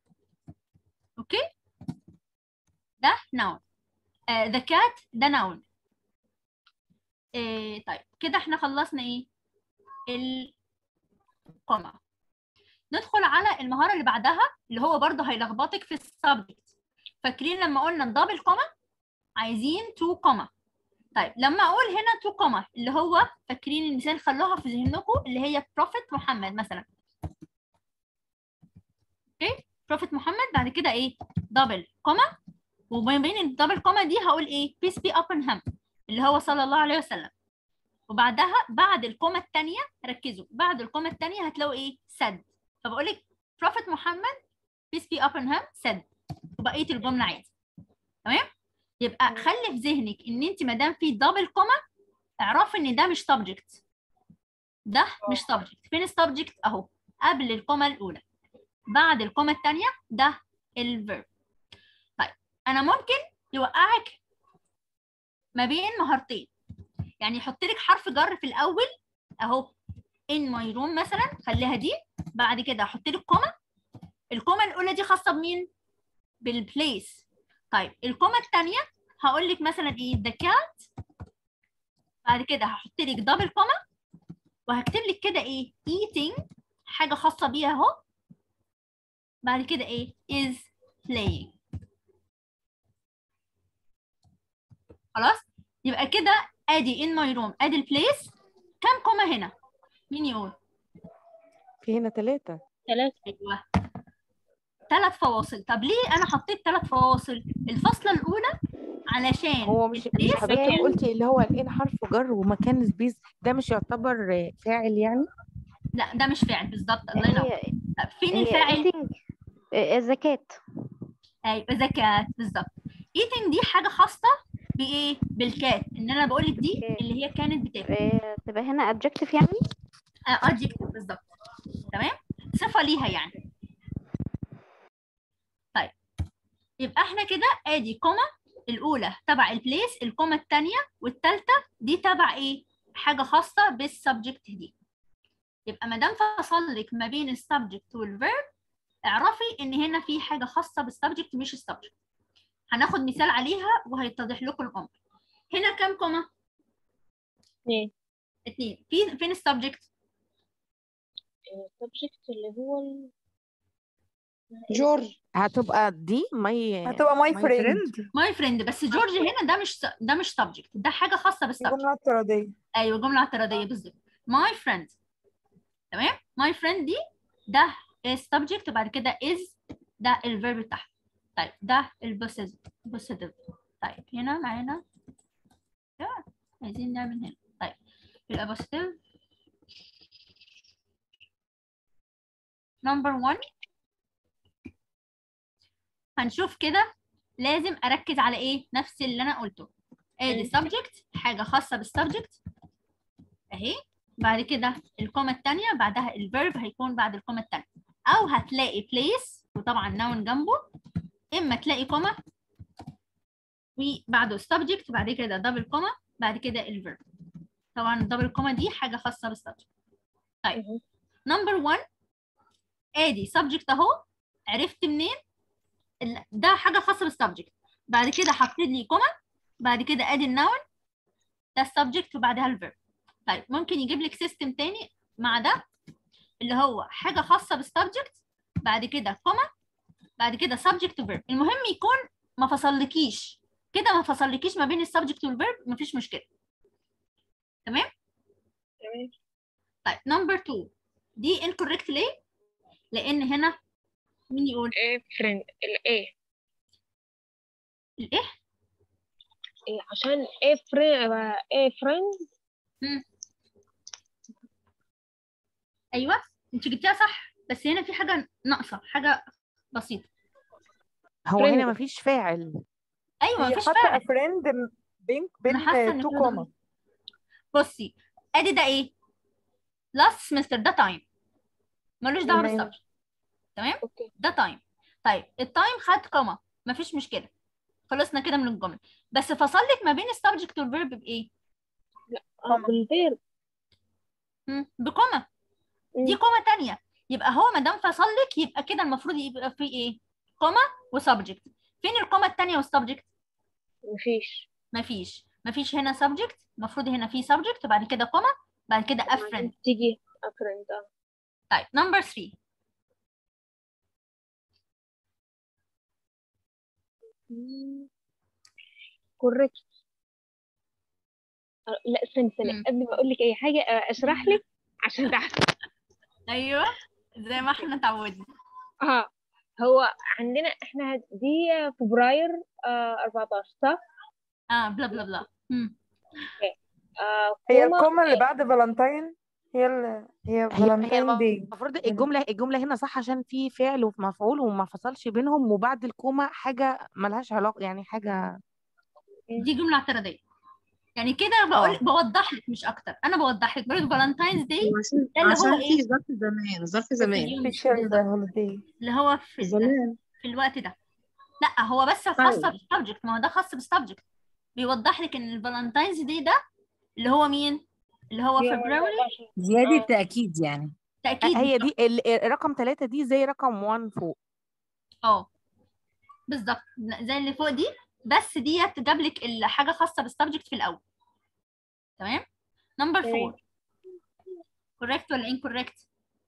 اوكي ده noun آه the cat ده noun إيه طيب كده احنا خلصنا ايه القمع ندخل على المهارة اللي بعدها اللي هو برضه هيلخبطك في السبجكت فاكرين لما قلنا دبل كوما عايزين تو كوما طيب لما اقول هنا تو كوما اللي هو فاكرين المثال خلوها في ذهنكم اللي هي بروفيت محمد مثلا اوكي بروفيت محمد بعد كده ايه دبل كوما وما بين الدبل كوما دي هقول ايه بيس بي ابن هام اللي هو صلى الله عليه وسلم وبعدها بعد الكومة الثانية ركزوا بعد الكومة الثانية هتلاقوا ايه سد فبقول لك بروفيت محمد بيس بي ابن هام سد وبقية الجملة عادي تمام يبقى خلي في ذهنك ان انت ما دام في دبل كومة اعرفي ان ده مش سبجكت ده مش سبجكت فين السبجكت اهو قبل الكومة الاولى بعد الكومة الثانية ده الفيرب طيب انا ممكن يوقعك ما بين مهارتين يعني يحط لك حرف جر في الاول اهو in my room مثلا خليها دي بعد كده احط لك كوما الكوما الاولى دي خاصه بمين بالبليس طيب الكوما الثانيه هقول لك مثلا ايه the cat بعد كده هحط لك دبل كوما وهكتب لك كده ايه eating حاجه خاصه بيها اهو بعد كده ايه is playing خلاص يبقى كده ادي in my room ادي البليس كم كوما هنا مين يقول في هنا ثلاثة ثلاثة ايوه ثلاث فواصل طب ليه انا حطيت ثلاث فواصل الفصله الاولى علشان هو مش مش البليس حضرتك كان- قلتي اللي هو الان حرف جر ومكان سبيس ده مش يعتبر فاعل يعني لا ده مش فاعل بالظبط الله ينور هي طب فين هي الفاعل eating آه، الزكاة ايوه ذكاء بالظبط eating دي حاجه خاصه بايه بالكات ان انا بقول لك دي أوكي. اللي هي كانت بتاكل آه، تبقى هنا adjective يعني adjective بالظبط تمام صفه ليها يعني طيب يبقى احنا كده ادي كوما الاولى تبع البليس الكوما الثانيه والثالثه دي تبع ايه حاجه خاصه بالسبجكت دي يبقى ما دام فصل لك ما بين السبجكت والفيرب اعرفي ان هنا في حاجه خاصه بالسبجكت مش السبجكت هناخد مثال عليها وهيتضح لكم الامر هنا كام كوما اثنين اتنين في فين السبجكت السبجكت اللي هو ال... جورج هتبقى دي ماي هتبقى ماي my فريند ماي فريند بس جورج هنا ده مش ده مش سبجكت ده حاجه خاصه بالسبجكت جملة اعتراضية ايوه جمله اعتراضيه بالظبط ماي فريند تمام ماي فريند دي ده السبجكت وبعد كده از ده الفيرب بتاعها طيب ده البوسيتيف بوسيتيف طيب هنا معانا كده. عايزين نعمل هنا طيب يبقى بوسيتيف نمبر 1 هنشوف كده لازم اركز على ايه نفس اللي انا قلته ادي subject حاجه خاصه بالسبجكت اهي بعد كده الكومه الثانيه بعدها الفيرب هيكون بعد الكومه الثانيه او هتلاقي place وطبعا noun جنبه اما تلاقي كومه وبعده subject بعد كده دبل كومه بعد كده الفيرب طبعا الدبل كومه دي حاجه خاصه بالسبجكت طيب نمبر 1 ادي subject اهو عرفت منين ال- ده حاجه خاصه بالسبجكت بعد كده حطيت لي كومه بعد كده ادي النون ده السبجكت وبعدها الفيرب طيب ممكن يجيب لك سيستم تاني مع ده اللي هو حاجه خاصه بالسبجكت بعد كده كومه بعد كده سبجكت وفيرب المهم يكون ما فصلكيش كده ما فصلكيش ما بين السبجكت والفيرب مفيش مشكله تمام تمام طيب نمبر 2 دي incorrect ليه لان هنا مين يقول ايه فريند الايه الايه إيه عشان ايه فريند ايه فريند ايوه انت جبتيها صح بس هنا في حاجه ناقصه حاجه بسيطه هو friend. هنا مفيش فاعل ايوه هي مفيش حاطة فعل فريند بين أنا حاسة إن بين تو كده كوما بصي ادي ده ايه last semester ده تايم ملوش دعوه تمام. بالسبجكت تمام اوكي ده تايم طيب التايم خد كوما مفيش مشكله خلصنا كده من الجمله بس فصل لك ما بين السبجكت والفيرب بايه اه بالفيرب مم، بكوما دي مم. كوما تانية يبقى هو ما دام فصل لك يبقى كده المفروض يبقى في ايه كوما وسبجكت فين الكوما التانية والسبجكت مفيش مفيش مفيش هنا سبجكت المفروض هنا في سبجكت وبعد كده كوما بعد كده افرند بعدين تيجي افرند اه طيب نمبر 3 كوريكت لا استني استني مم. قبل ما اقول لك اي حاجه آه، اشرح لك عشان تعرفي ايوه زي ما احنا اتعودنا اه هو عندنا احنا دي فبراير آه 14 صح؟ اه بلا بلا بلا مم. آه هي كوما الكومة اللي بعد فالنتاين هي ال... هي هي هي فالنتاين دي المفروض الجملة الجملة هنا صح عشان في فعل ومفعول وما فصلش بينهم وبعد الكومة حاجة ملهاش علاقة يعني حاجة دي جملة اعتراضية يعني كده بقول اه بوضح لك مش اكتر انا بوضح لك برضه فالنتاينز داي عشان ده اللي هو عشان ايه في ظرف زمان ظرف زمان سبيشال بالظبط هوليداي اللي هو في زمان في الوقت ده لا هو بس خاصة طيب بالسبجكت ما هو ده خاص بالسبجكت بيوضح لك ان الفالنتاينز دي ده اللي هو مين اللي هو يوم فبراير 14 زيادة اه تأكيد يعني تأكيد هي بالظبط دي ال- رقم ثلاثة دي زي رقم 1 فوق اه بالظبط زي اللي فوق دي بس ديت جاب لك الحاجة خاصة بالسبجكت في الأول تمام نمبر تمام 4 كوريكت ولا incorrect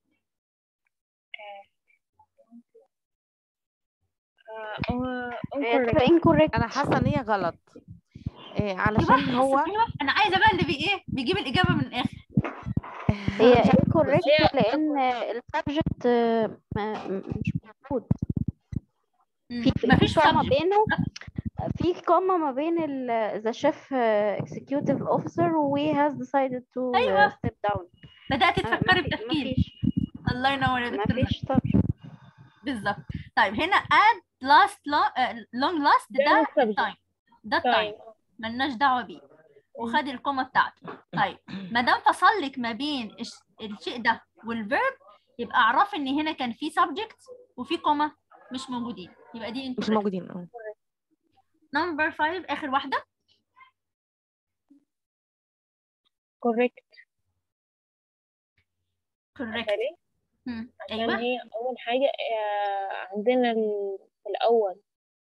آه هي incorrect تبقى incorrect انا حاسة ان هي غلط إيه ايوه علشان حاسة هو ايوه انا عايزة بقى اللي بي ايه بيجيب الإجابة من الآخر هي مش عارفة incorrect هي لأن السبجكت مش موجود مم. في في مفيش كوما subject بينه في كوما ما بين ال the chef uh, executive officer who has decided to أيوه uh, step down بدأت ما تفكري في ما بتفكيري فيش الله ينور يا ما دكتور فيش subject بالظبط طيب هنا add last long, uh, long last ده ده السبجكت التايم ده التايم طيب ملناش دعوة بيه وخد الكومة بتاعته طيب ما دام فصل لك ما بين الش- الشيء ده والفيرب يبقى اعرفي ان هنا كان في subject وفي كومة مش موجودين يبقى دي مش incorrect موجودين اه number 5 اخر واحدة correct correct ليه؟ مم. عشان ايوه هي أول حاجة آه عندنا ال- في الأول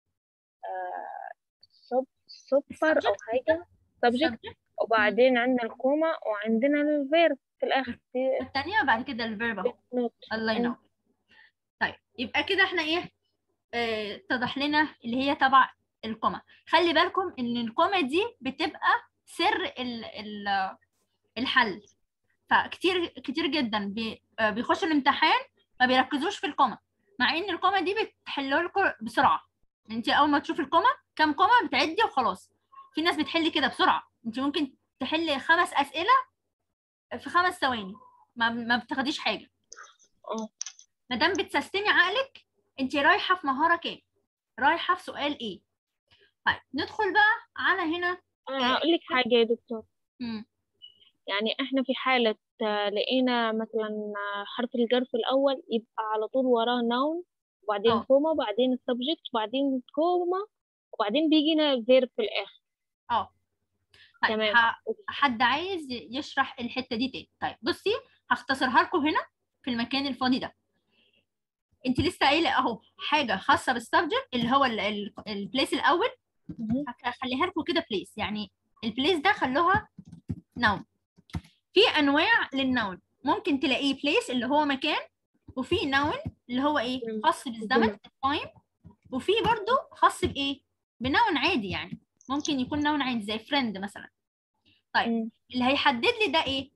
آه سب سوبر أو subject حاجة subject subject مم. وبعدين عندنا الكوما وعندنا الفيرب في الآخر دي والتانية وبعد كده الفيرب اهو نوت الله ينور طيب يبقى كده احنا ايه اه اتضح لنا اللي هي تبع الكومة خلي بالكم ان الكومة دي بتبقى سر ال ال الحل فكتير كتير جدا بي آه، بيخشوا الامتحان ما بيركزوش في الكومة مع ان الكومة دي بتحلوا لكم بسرعة انت اول ما تشوفي الكومة كام كومة بتعدي وخلاص في ناس بتحل كده بسرعة انت ممكن تحلي خمس اسئلة في خمس ثواني ما ما بتاخديش حاجة اه ما دام بتسيستمي عقلك انت رايحه في مهاره كام رايحه في سؤال ايه طيب ندخل بقى على هنا أنا هقول لك حاجة يا دكتور مم. يعني احنا في حالة آه، لقينا مثلا آه، حرف الجر في الأول يبقى على طول وراه noun وبعدين اه كوما وبعدين السبجكت وبعدين كوما وبعدين بيجينا الفيرب في الآخر اه طيب تمام ه- حد عايز يشرح الحته دي تاني طيب بصي هختصرها لكم هنا في المكان الفاضي ده انت لسه قايله اهو حاجه خاصه بالسبجكت اللي هو البليس الاول مهم. هخليها لكم كده بليس يعني البليس ده خلوها نون في انواع للنون ممكن تلاقيه بليس اللي هو مكان وفي نون اللي هو ايه مم. خاص بالزمن الزمن. التايم وفي برضو خاص بايه بنون عادي يعني ممكن يكون نون عادي زي فريند مثلا طيب مم. اللي هيحدد لي ده ايه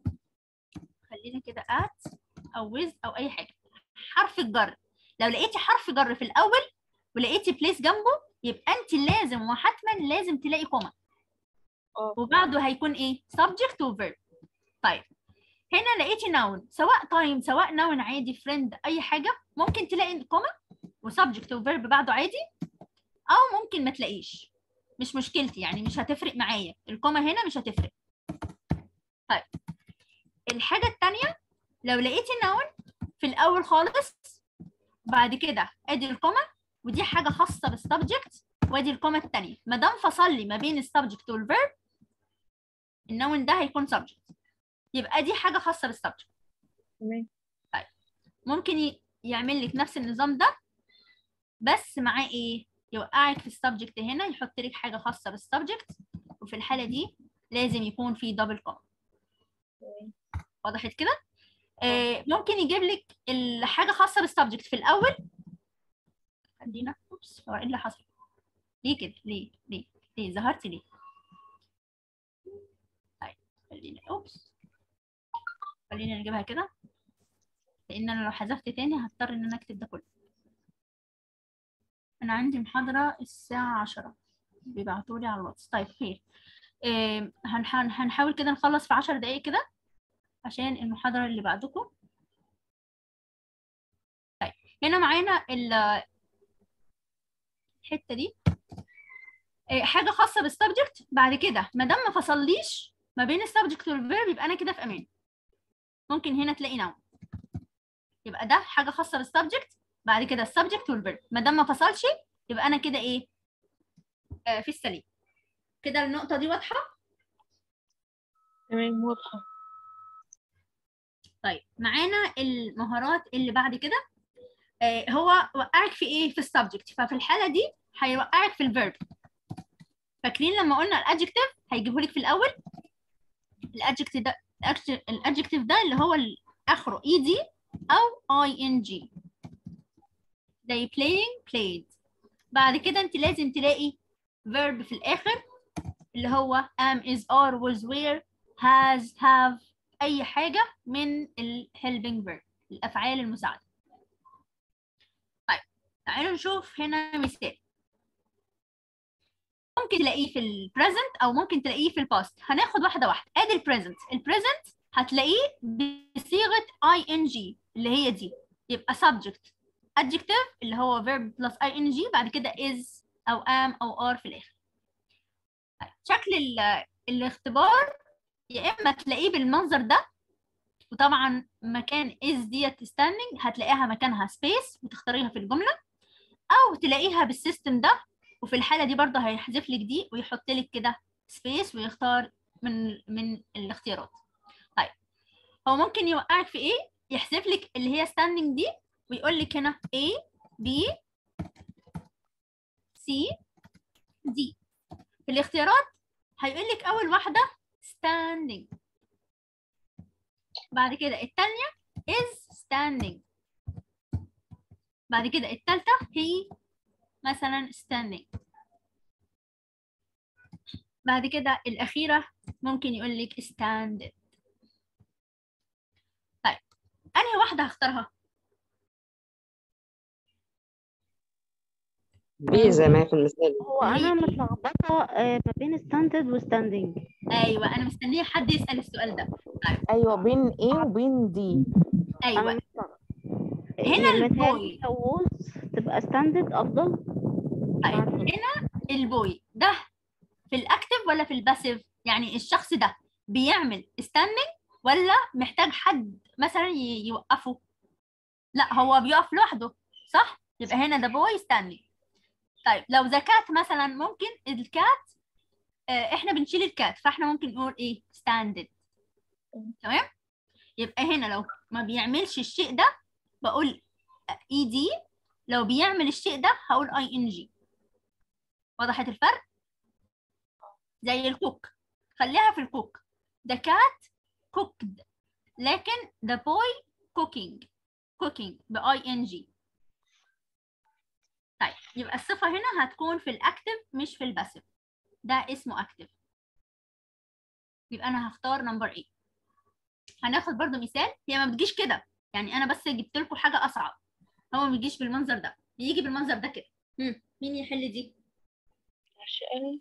خلينا كده at او with او اي حاجه حرف الجر لو لقيتي حرف جر في الاول ولقيتي بليس جنبه يبقى انت لازم وحتما لازم تلاقي كوما اه وبعده هيكون ايه subject و verb طيب هنا لقيتي noun سواء time سواء noun عادي friend اي حاجه ممكن تلاقي كوما وسبجكت وفيرب بعده عادي او ممكن ما تلاقيش مش مشكلتي يعني مش هتفرق معايا الكوما هنا مش هتفرق طيب الحاجه التانية لو لقيتي noun في الاول خالص بعد كده ادي الكوما ودي حاجه خاصه بالسبجكت وادي الكوما التانية ما دام فصل لي ما بين السبجكت والفيرب النون ده هيكون سبجكت يبقى دي حاجه خاصه بس معاه ايه يوقعك في السبجكت هنا يحط لك حاجه خاصه بالسبجكت وفي الحاله دي لازم يكون في دبل كوم وضحت كده آه ممكن يجيب لك الحاجه خاصه بالسبجكت في الاول خلينا اوبس هو ايه اللي حصل ليه كده ليه ليه ليه ظهرتي ليه طيب خلينا اوبس خلينا نجيبها كده لان انا لو حذفت تاني هضطر ان انا اكتب ده كله انا عندي محاضرة الساعة عشرة بيبعتولي على الواتس طيب خير آه هنح- هنحاول كده نخلص في عشر دقايق كده عشان المحاضرة اللي بعدكم طيب هنا معانا ال- الحتة دي آه، حاجة خاصة بالسبجكت بعد كده ما دام ما فصليش ما بين السبجكت والفيرب يبقى أنا كده في أمان ممكن هنا تلاقي نوع يبقى ده حاجة خاصة بالسبجكت بعد كده السبجكت والفيرب ما دام ما فصلش يبقى أنا كده إيه آه في السليم كده النقطة دي واضحة تمام واضحة طيب معانا المهارات اللي بعد كده آه هو وقعك في إيه في السبجكت ففي الحالة دي هيوقعك في الفيرب فاكرين لما قلنا الادجكتيف هيجيبه لك في الاول الادجكتيف ده الادجكتيف ده اللي هو ال- اخره اي دي او اي ان جي زي playing played بعد كده انت لازم تلاقي verb في الاخر اللي هو am is are was were has have اي حاجه من ال helping verb الافعال المساعده طيب تعالوا نشوف هنا مثال ممكن تلاقيه في البريزنت او ممكن تلاقيه في الباست هناخد واحده واحده ادي البريزنت البريزنت هتلاقيه بصيغه اي ان جي اللي هي دي يبقى subject adjective اللي هو verb plus ing بعد كده is او am او are في الاخر طيب، شكل ال- الاختبار يا اما تلاقيه بالمنظر ده وطبعا مكان is ديت standing هتلاقيها مكانها space وتختاريها في الجمله او تلاقيها بالسيستم ده وفي الحالة دي برضه هيحذف لك دي ويحط لك كده سبيس ويختار من من الاختيارات. طيب هو ممكن يوقعك في ايه؟ يحذف لك اللي هي ستاندنج دي ويقول لك هنا A B C D. في الاختيارات هيقول لك أول واحدة standing. بعد كده التانية is standing. بعد كده التالتة هي مثلا standing بعد كده الأخيرة ممكن يقول لك standing طيب أنهي واحدة هختارها؟ بيه زي ما هي في المثال هو انا متلخبطه آه، ما بين ستاندرد وستاندنج أيوة أنا مستنية حد يسأل السؤال ده ايوه بين ايه وبين دي أيوة انا متلخبطه هنا متهيألي البوي. لو ووز تبقى ستاندرد افضل طيب عارفة. هنا البوي ده في الأكتف ولا في الباسيف؟ يعني الشخص ده بيعمل standing ولا محتاج حد مثلا ي- يوقفه؟ لا هو بيقف لوحده صح؟ يبقى هنا ده بوي standing طيب لو ذا كات مثلا ممكن الكات آه، احنا بنشيل الكات فاحنا ممكن نقول ايه ستاندد تمام يبقى هنا لو ما بيعملش الشيء ده بقول اي دي لو بيعمل الشيء ده هقول اي ان جي وضحت الفرق زي الكوك خليها في الكوك the cat cooked لكن the boy cooking cooking ب ing طيب يبقى الصفة هنا هتكون في الأكتف مش في الباسيف ده اسمه أكتف يبقى أنا هختار نمبر 8 هناخد برضو مثال هي ما بتجيش كده يعني أنا بس جبت لكم حاجة أصعب هو ما بيجيش بالمنظر ده بيجي بالمنظر ده كده هم، مين يحل دي؟ عشان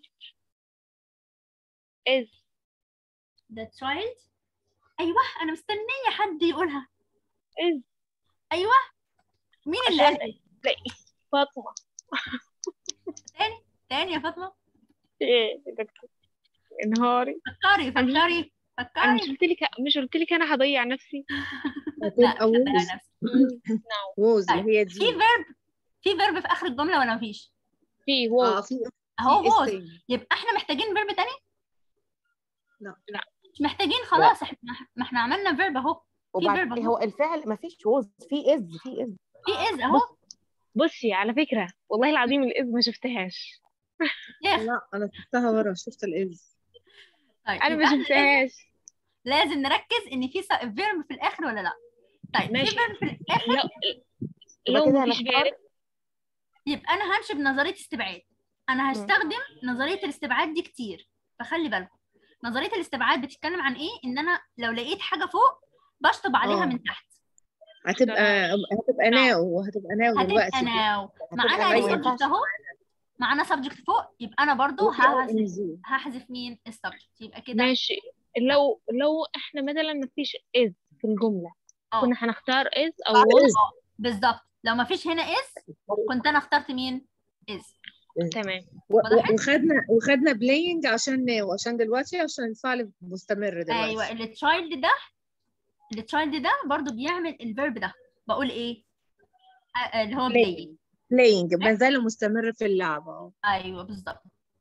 is the child أيوه أنا مستنية حد يقولها is أيوه مين اللي عشان قال فاطمة تاني تاني يا فاطمة ايه يا دكتور انهاري فكري فكري انا مش فكري قلت لك مش قلت لك انا هضيع نفسي لا هتبقى مش هتضيع ووز نفسك ووز طيب، اللي هي في دي فيرب في فيرب في اخر الجمله ولا مفيش في اه ووز في اهو في was اس يبقى احنا محتاجين فيرب تاني لا. لا. مش محتاجين خلاص احنا ما احنا عملنا فيرب اهو وبعد verb أهو. هو الفعل ما فيش ووز في از في از في از اهو بصي على فكرة والله العظيم الإذ ما شفتهاش يا لا انا شفتها ورا شفت الاز طيب أنا يبقى ما احنا لازم شفتهاش لازم نركز ان في فيرب في الاخر ولا لا طيب في ماشي فيرب في الاخر لو يبقى لو كده مفيش هنختار فيرب يبقى انا همشي بنظريه استبعاد انا هستخدم نظريه الاستبعاد دي كتير فخلي بالكم نظريه الاستبعاد بتتكلم عن ايه ان انا لو لقيت حاجه فوق بشطب عليها اه من تحت هتبقى هتبقى ناو هتبقى ناو هتبقى دلوقتي ناو معانا ناو، ما السبجكت ينفعش. اهو معانا سبجكت فوق يبقى انا برضو وفي او هحذف ام جي هحذف مين السبجكت يبقى كده ماشي لو لو احنا مثلا مفيش إذ في الجملة اه كنا هنختار إذ أو بعد was اه بالظبط لو ما فيش هنا اس كنت انا اخترت مين اس تمام و- وضحت؟ و- وخدنا وخدنا بلاينج عشان ناو عشان دلوقتي عشان الفعل مستمر دلوقتي ايوه التشايلد ده التشايلد ده برضو بيعمل الفيرب ده بقول ايه آه، آه، اللي هو بلاي بلاينج ما زال مستمر في اللعبة اه ايوه بالظبط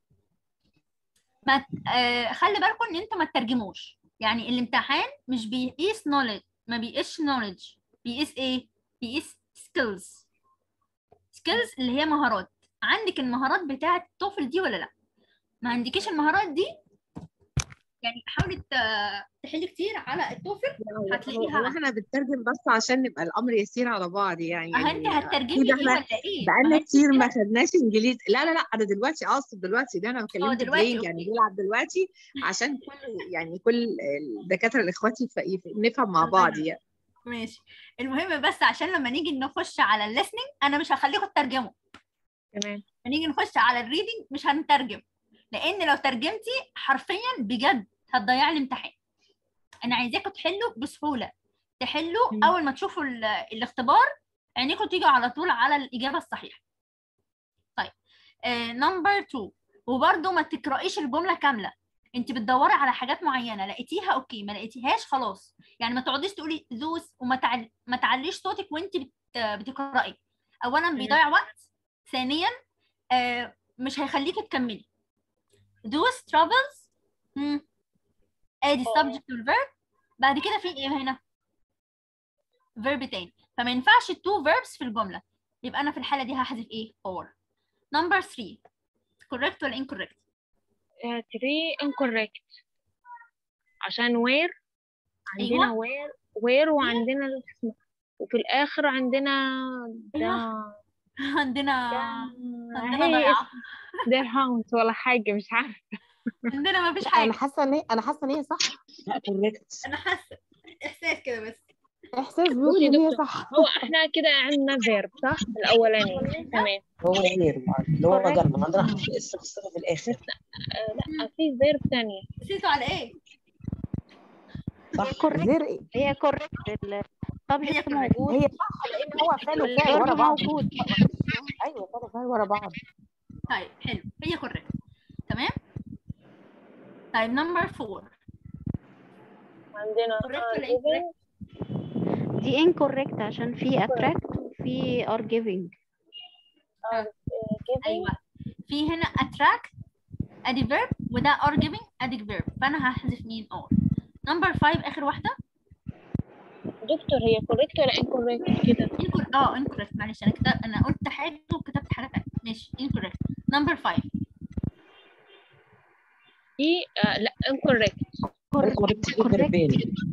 ما ت- آه خلي بالكم ان انتوا ما تترجموش يعني الامتحان مش بيقيس نوليدج ما بيقيسش نوليدج بيقيس ايه بيقيس سكيلز سكيلز اللي هي مهارات عندك المهارات بتاعه الطفل دي ولا لا ما عندكيش المهارات دي يعني حاولي ت- تحلي كتير على التوفل هو هتلاقيها هو احنا بنترجم بس عشان نبقى الامر يسير على بعض يعني اه انت يعني هتترجمي أكيد ايه احنا ولا ايه ما بقالنا هي كتير ما المشكلة- خدناش انجليزي لا لا لا انا دلوقتي اقصد دلوقتي ده انا كلمت دلوقتي، بلاينج يعني أوكي. بيلعب دلوقتي عشان كل يعني كل الدكاتره الاخواتي ف- يف- نفهم مع بعض يعني ماشي المهم بس عشان لما نيجي نخش على الليسننج انا مش هخليكم تترجموا تمام هنيجي نخش على الريدنج مش هنترجم لان لو ترجمتي حرفيا بجد هتضيع لي امتحان انا عايزاكم تحلوا بسهوله تحلوا مم. اول ما تشوفوا ال- الاختبار عينيكم تيجوا على طول على الاجابه الصحيحه طيب نمبر 2 وبرده ما تقرايش الجمله كامله انت بتدوري على حاجات معينه لقيتيها اوكي ما لقيتيهاش خلاص يعني ما تقعديش تقولي ذوس وما تعل... ما تعليش صوتك وانت بت... بتقراي اولا بيضيع وقت ثانيا آه، مش هيخليكي تكملي those travels مم. ادي subject والverb بعد كده في ايه هنا verb تاني فما ينفعش two verbs في الجملة يبقى انا في الحالة دي هحذف ايه or number 3 correct ولا incorrect 3 incorrect عشان where عندنا أيوة. where where وعندنا الاسم وفي الآخر عندنا ده عندنا ده عندنا هي ضياع ده هاوس ولا حاجة مش عارفة عندنا ما فيش لا، حاجة انا حاسه ان هي- انا حاسه ان هي صح لا كوريكت انا حاسة احساس كده بس احساس بيقول بصي ان هي دكتور، صح هو احنا كده عندنا verb صح الأولاني تمام هو غير اللي هو Correct. جنب عندنا حرف اس مصطفى في الاخر آه لا في verb تانية نسيتوا على ايه صح correct. غير ايه هي كوريكت السبجكت correct. موجود هي صح لان هو فعل وفاعل ورا والفيرب بعض موجود ايوه فعل وفاعل ورا بعض طيب حلو هي correct تمام طيب number 4 عندنا correct ولا are incorrect given دي incorrect عشان في attract وفي are giving are uh, given ايوه في هنا attract ادي verb وده are giving ادي verb فانا هحذف مين are number 5 اخر واحده دكتور هي correct ولا incorrect كده incorrect اه incorrect معلش انا كتب انا قلت حاجه وكتبت حاجه ثانيه ماشي incorrect number 5 دي آه لا incorrect كوريكت في فيربين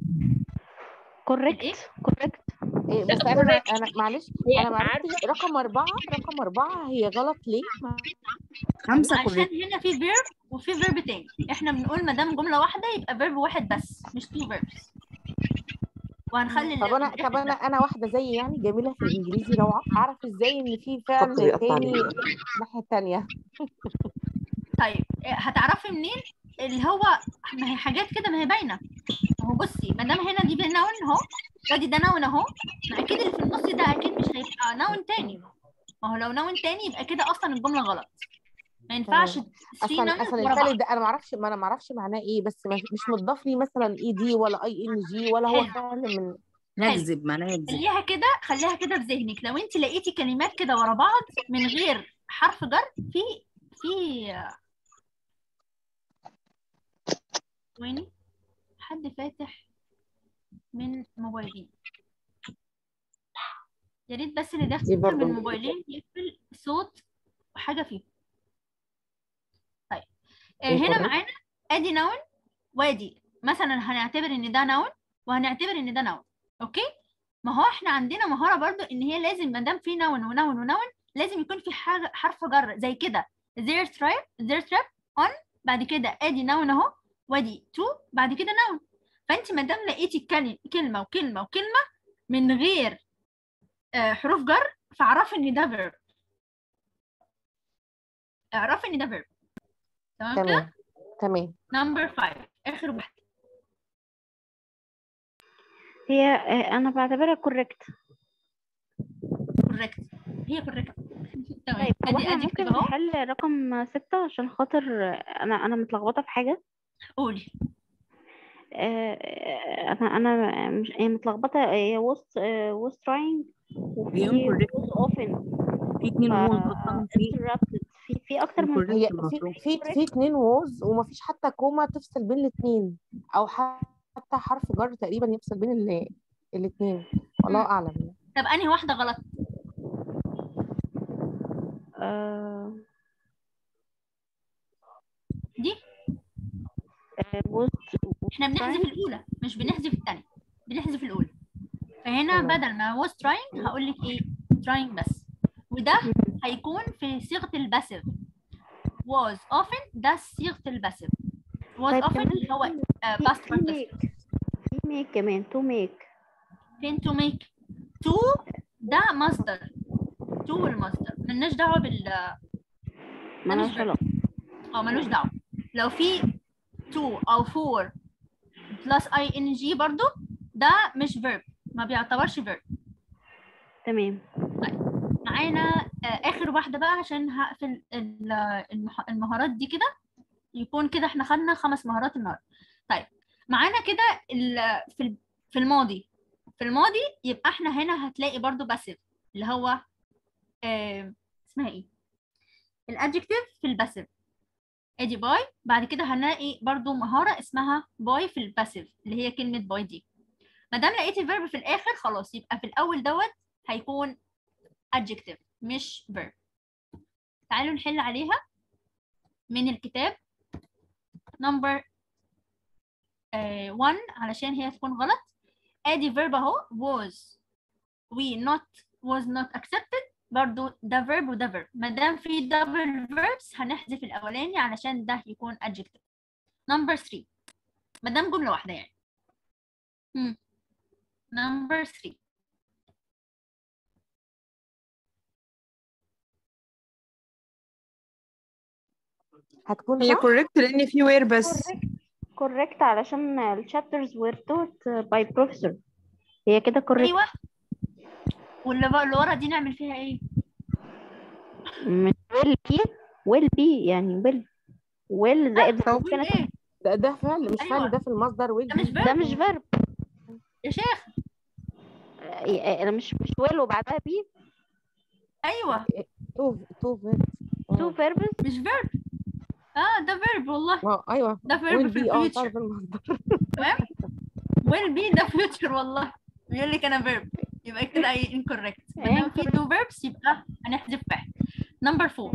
ايه correct correct إيه لا بس انا ما correct انا معلش هي انا ما عارفة عرفتش رقم أربعة رقم أربعة هي غلط ليه؟ ما- خمسة عشان كوريكت هنا في verb وفي verb تاني احنا بنقول ما دام جمله واحده يبقى verb واحد بس مش two verbs وهنخلي طب انا ال- طب انا انا واحده زي يعني جميله في الانجليزي روعه اعرف ازاي ان في فعل خط بيقطعني. تاني الناحيه التانيه طيب هتعرفي منين اللي هو ما هي حاجات كده ما هي باينه ما هو بصي ما دام هنا دي نون اهو وادي ده نون اهو ما اكيد اللي في النص ده اكيد مش هيبقى نون تاني ما هو لو نون تاني يبقى كده اصلا الجمله غلط ما ينفعش تمام. three اصلا nouns اصلا ورا الفعل بعض ده انا ما اعرفش ما انا ما اعرفش معناه ايه بس ما- مش مضاف لي مثلا اي دي ولا اي ان جي ولا هو حلو. فعل من نجذب معناه يجذب خليها كده خليها كده في ذهنك لو انت لقيتي كلمات كده ورا بعض من غير حرف جر في في ثواني حد فاتح من موبايلين يا ريت بس اللي داخل دي من برضو الموبايلين يقفل صوت وحاجه فيه طيب آه، إيه هنا correct؟ معانا ادي نون وادي مثلا هنعتبر ان ده نون وهنعتبر ان ده نون اوكي ما هو احنا عندنا مهاره برضو ان هي لازم ما دام في نون ونون ونون لازم يكون في حاجه حرف جر زي كده their trip their trip on بعد كده ادي نون اهو وادي to بعد كده نون فانت ما دام لقيتي الكلم- كلمه وكلمه وكلمه من غير آه، حروف جر فاعرفي ان ده verb اعرفي ان ده verb تمام كده تمام تمام نمبر 5 اخر واحده هي آه، انا بعتبرها كوريكت كوريكت هي كوريكت تمام طيب هو ادي احنا ادي ممكن اهو نحل رقم ستة عشان خاطر انا انا متلخبطة في حاجة قولي آه، آه، انا انا مش هي متلخبطة هي was آه، was trying وفي incorrect. was often في اتنين ف ووز اصلا في interrupted في في اكتر من incorrect هي في المفروض في في اتنين ووز ومفيش حتى كوما تفصل بين الاتنين او حتى حرف جر تقريبا يفصل بين ال- الاتنين والله مم. اعلم طب انهي واحده غلط آه، دي آه، was احنا بنحذف trying الاولى مش بنحذف الثانيه بنحذف الاولى فهنا تمام بدل ما was trying هقول لك ايه trying بس وده هيكون في صيغه الباسيف was often ده صيغه الباسيف was طيب often كمان اللي هو آه، في past في participle make في make كمان to make فين to make to ده مصدر to المصدر ملناش دعوه بال ملوش ملهاش verb علاقة اه ملوش دعوه لو في to او for plus ing برضو ده مش verb ما بيعتبرش verb تمام معانا آه، اخر واحده بقى عشان هقفل ال- المح- المهارات دي كده يكون كده احنا خدنا خمس مهارات النهارده طيب معانا كده ال- في ال- في الماضي في الماضي يبقى احنا هنا هتلاقي برضو باسيف اللي هو آه، اسمها ايه الادجكتيف في الباسيف ادي باي بعد كده هنلاقي برضو مهاره اسمها باي في الباسيف اللي هي كلمه باي دي ما دام لقيتي فيرب في الاخر خلاص يبقى في الاول دوت هيكون adjective مش verb تعالوا نحل عليها من الكتاب number 1 علشان هي تكون غلط ادي verb اهو was we not was not accepted برضو ده verb وده verb ما دام في double verbs هنحذف الاولاني علشان ده يكون adjective number 3 ما دام جمله واحده يعني hmm. number 3 هتكون هي صح كوريكت لان في وير بس correct correct علشان ال chapters were taught by professor هي كده correct ايوه واللي بقى اللي ورا دي نعمل فيها ايه مش will be will be يعني will will زائد طب بقول ممكن ايه ده ده فعل مش أيوة. فعل ده في المصدر ويل ده مش بي verb ده مش verb يا شيخ آه، انا مش مش will وبعدها be ايوه تو تو فيرب two verbs مش verb اه ده verb والله اه ايوه ده verb ويل في بي اه الفيوتشر تعرف المصدر تمام will be ده future والله بيقول لك انا verb يبقى كده ايه incorrect ما دام في two verbs يبقى هنحذف واحد number four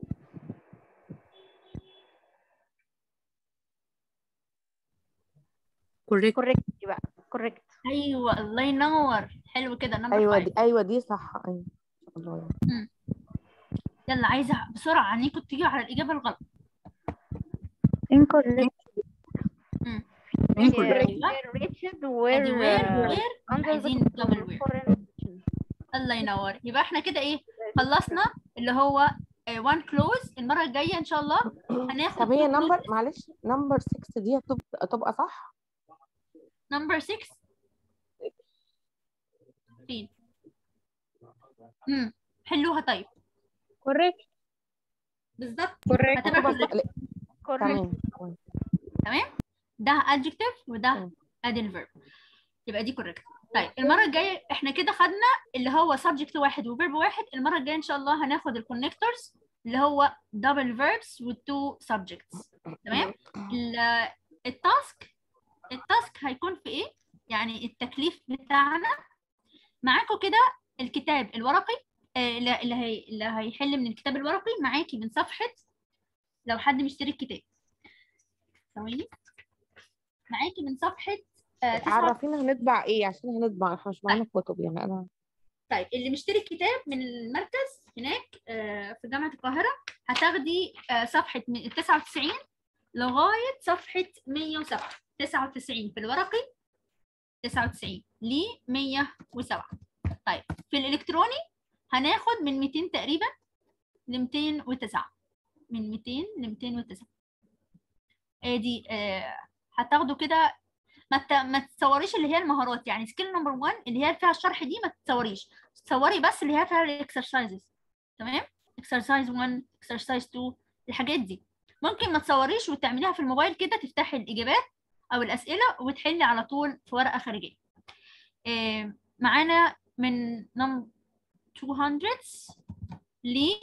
كوريكت correct دي بقى correct ايوه الله ينور حلو كده number ايوه five دي ايوه دي صح ايوه الله يعني. يلا عايزه بسرعه عنيكم تيجوا على الاجابه الغلط incorrect مم. incorrect ايوه were reached ادي were where uh, where under the عايزين control double of where foreign nations. الله ينور يبقى احنا كده ايه خلصنا اللي هو وان كلوز المره الجايه ان شاء الله هناخد طب هي two نمبر clauses. معلش نمبر 6 دي هتبقى تبقى صح نمبر 6 فين امم حلوها طيب correct بالظبط correct هتبقى هتبقى كلها صح لا، correct تمام تمام. تمام ده adjective وده مم. ادي الفيرب يبقى دي كوريكت طيب المره الجايه احنا كده خدنا اللي هو subject واحد وفيرب واحد المره الجايه ان شاء الله هناخد الكونكتورز اللي هو double verbs و two subjects تمام ال- التاسك التاسك هيكون في ايه يعني التكليف بتاعنا معاكم كده الكتاب الورقي آه، اللي اللي هي اللي هيحل من الكتاب الورقي معاكي من صفحة لو حد مشتري الكتاب ثواني معاكي من صفحة آه، تسعة عرفينا هنطبع ايه عشان هنطبع احنا مش معانا كتب يعني انا طيب اللي مشتري الكتاب من المركز هناك آه، في جامعة القاهرة هتاخدي آه، صفحة من 99 لغاية صفحة 107 99 في الورقي 99 ل 107 طيب في الإلكتروني هناخد من 200 تقريبا ل 209 من 200 ل 209 ادي آه هتاخدوا كده ما ت- ما تصوريش اللي هي المهارات يعني سكيل نمبر 1 اللي هي فيها الشرح دي ما تصوريش تصوري بس اللي هي فيها الاكسرسايزز تمام اكسرسايز 1 اكسرسايز 2 الحاجات دي ممكن ما تصوريش وتعمليها في الموبايل كده تفتحي الاجابات او الاسئله وتحلي على طول في ورقه خارجيه آه، معانا من نم 200 ل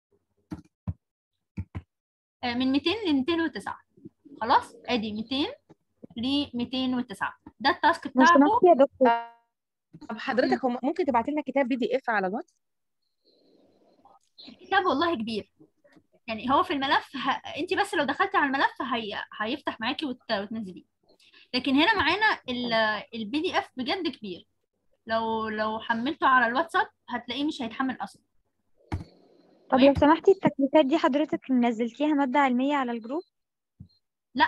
آه، من 200 ل 209 خلاص ادي 200 ل 209 ده التاسك لو بتاعكم سمحت يا دكتور طب حضرتك هم ممكن تبعتي لنا كتاب بي دي اف على الواتس الكتاب والله كبير يعني هو في الملف ه... انت بس لو دخلتي على الملف هي... هيفتح معاكي وت... وتنزليه لكن هنا معانا البي دي اف بجد كبير لو لو حملته على الواتساب هتلاقيه مش هيتحمل اصلا طب لو سمحتي التكليفات دي حضرتك نزلتيها مادة علمية على الجروب لا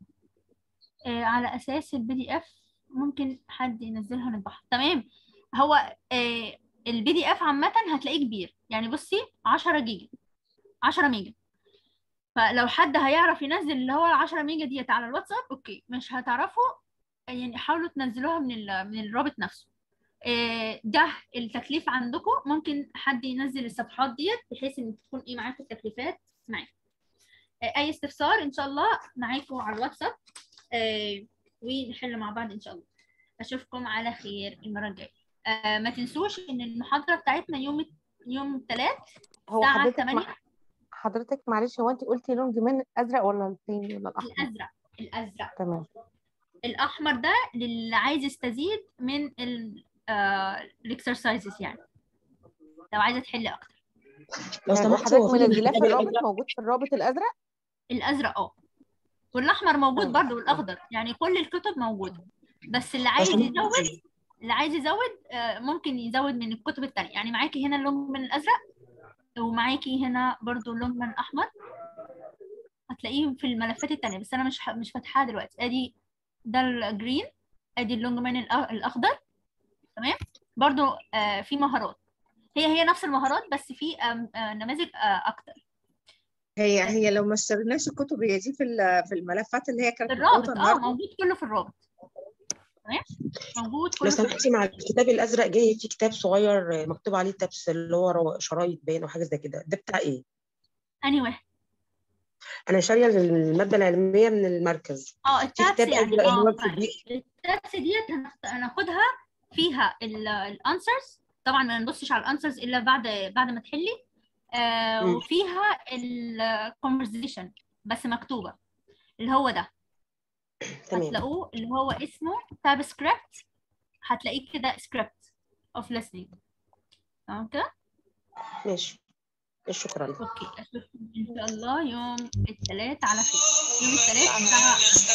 آه على اساس البي دي اف ممكن حد ينزلها نطبعها تمام هو آه البي دي اف عامه هتلاقيه كبير يعني بصي 10 جيجا 10 ميجا فلو حد هيعرف ينزل اللي هو 10 ميجا ديت على الواتساب اوكي مش هتعرفوا يعني حاولوا تنزلوها من ال- من الرابط نفسه آه، ده التكليف عندكم ممكن حد ينزل الصفحات ديت بحيث ان تكون ايه معاكم التكليفات معاكم آه، اي استفسار ان شاء الله معاكم على الواتساب آه، ونحل مع بعض ان شاء الله اشوفكم على خير المره الجايه آه، ما تنسوش ان المحاضره بتاعتنا يوم يوم الثلاث هو الساعه حضرتك 8 مع... حضرتك معلش هو انت قلتي لون مان ازرق ولا التاني ولا الاحمر الازرق الازرق تمام الاحمر ده للي عايز يستزيد من الاكسرسايزز يعني لو عايزه تحل اكتر لو يعني سمحت حضرتك هو في منزلاه في الكتاب الرابط الأزرق موجود في الرابط الازرق الازرق اه والاحمر موجود تمام برضو والاخضر يعني كل الكتب موجوده بس اللي لو عايز سمحت يزود اللي عايز يزود آه، ممكن يزود من الكتب التانية يعني معاكي هنا اللونجمان الازرق ومعاكي هنا برضو اللونجمان الاحمر هتلاقيه في الملفات التانية بس انا مش ح- مش فاتحاها دلوقتي ادي ده الجرين ادي اللونجمان الأ- الاخضر تمام برضو آه، في مهارات هي هي نفس المهارات بس في آم، آه، نماذج آه، اكتر هي هي لو ما اشتريناش الكتب هي دي في ال- في الملفات اللي هي كانت الرابط محطوطه اه النهارده موجود كله في الرابط تمام موجود لو كله في الرابط سمحتي مع الكتاب الازرق جاي في كتاب صغير مكتوب عليه تابس اللي هو رو- شرايط باين او حاجه زي كده ده بتاع ايه انهي واحد انا شاريه الماده العلميه من المركز اه في التابس كتاب يعني ازرق اللي هو اه الكبير التابس ديت هنخت- هناخدها فيها الانسرز طبعا ما نبصش على الانسرز الا بعد بعد ما تحلي آه مم. وفيها الكونفرزيشن بس مكتوبه اللي هو ده تمام هتلاقوه اللي هو اسمه تاب سكريبت هتلاقيه كده سكريبت اوف listening تمام كده ماشي شكرا اوكي اشوفكم ان شاء الله يوم الثلاث على خير يوم الثلاث الساعه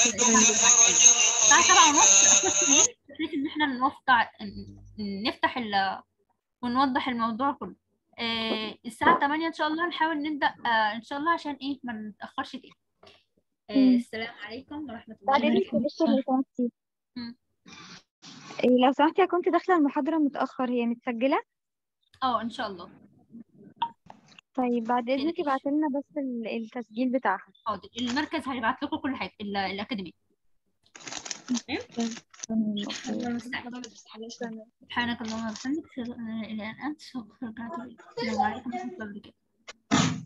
الساعه 7 ونص اخش الليل بحيث ان احنا نوقع نفتح ال ونوضح الموضوع كله آه الساعه 8 ان شاء الله نحاول نبدا آه ان شاء الله عشان ايه ما نتاخرش تاني آه مم. السلام عليكم ورحمه الله بعد إذنك يا وبركاته دكتور لو سمحتي مم. إيه، لو سمحتي أنا كنت داخلة المحاضرة متأخر هي متسجلة اه ان شاء الله طيب بعد إذنك متقلقيش ابعتي لنا بس ال- التسجيل بتاعها حاضر المركز هيبعت لكم كل حاجه ال- الاكاديميه تمام تمام أوكي الله المستعان سبحانك اللهم وبحمدك اشهد ان لا اله الا انت استغفرك واتوب اليك السلام عليكم ورحمه الله وبركاته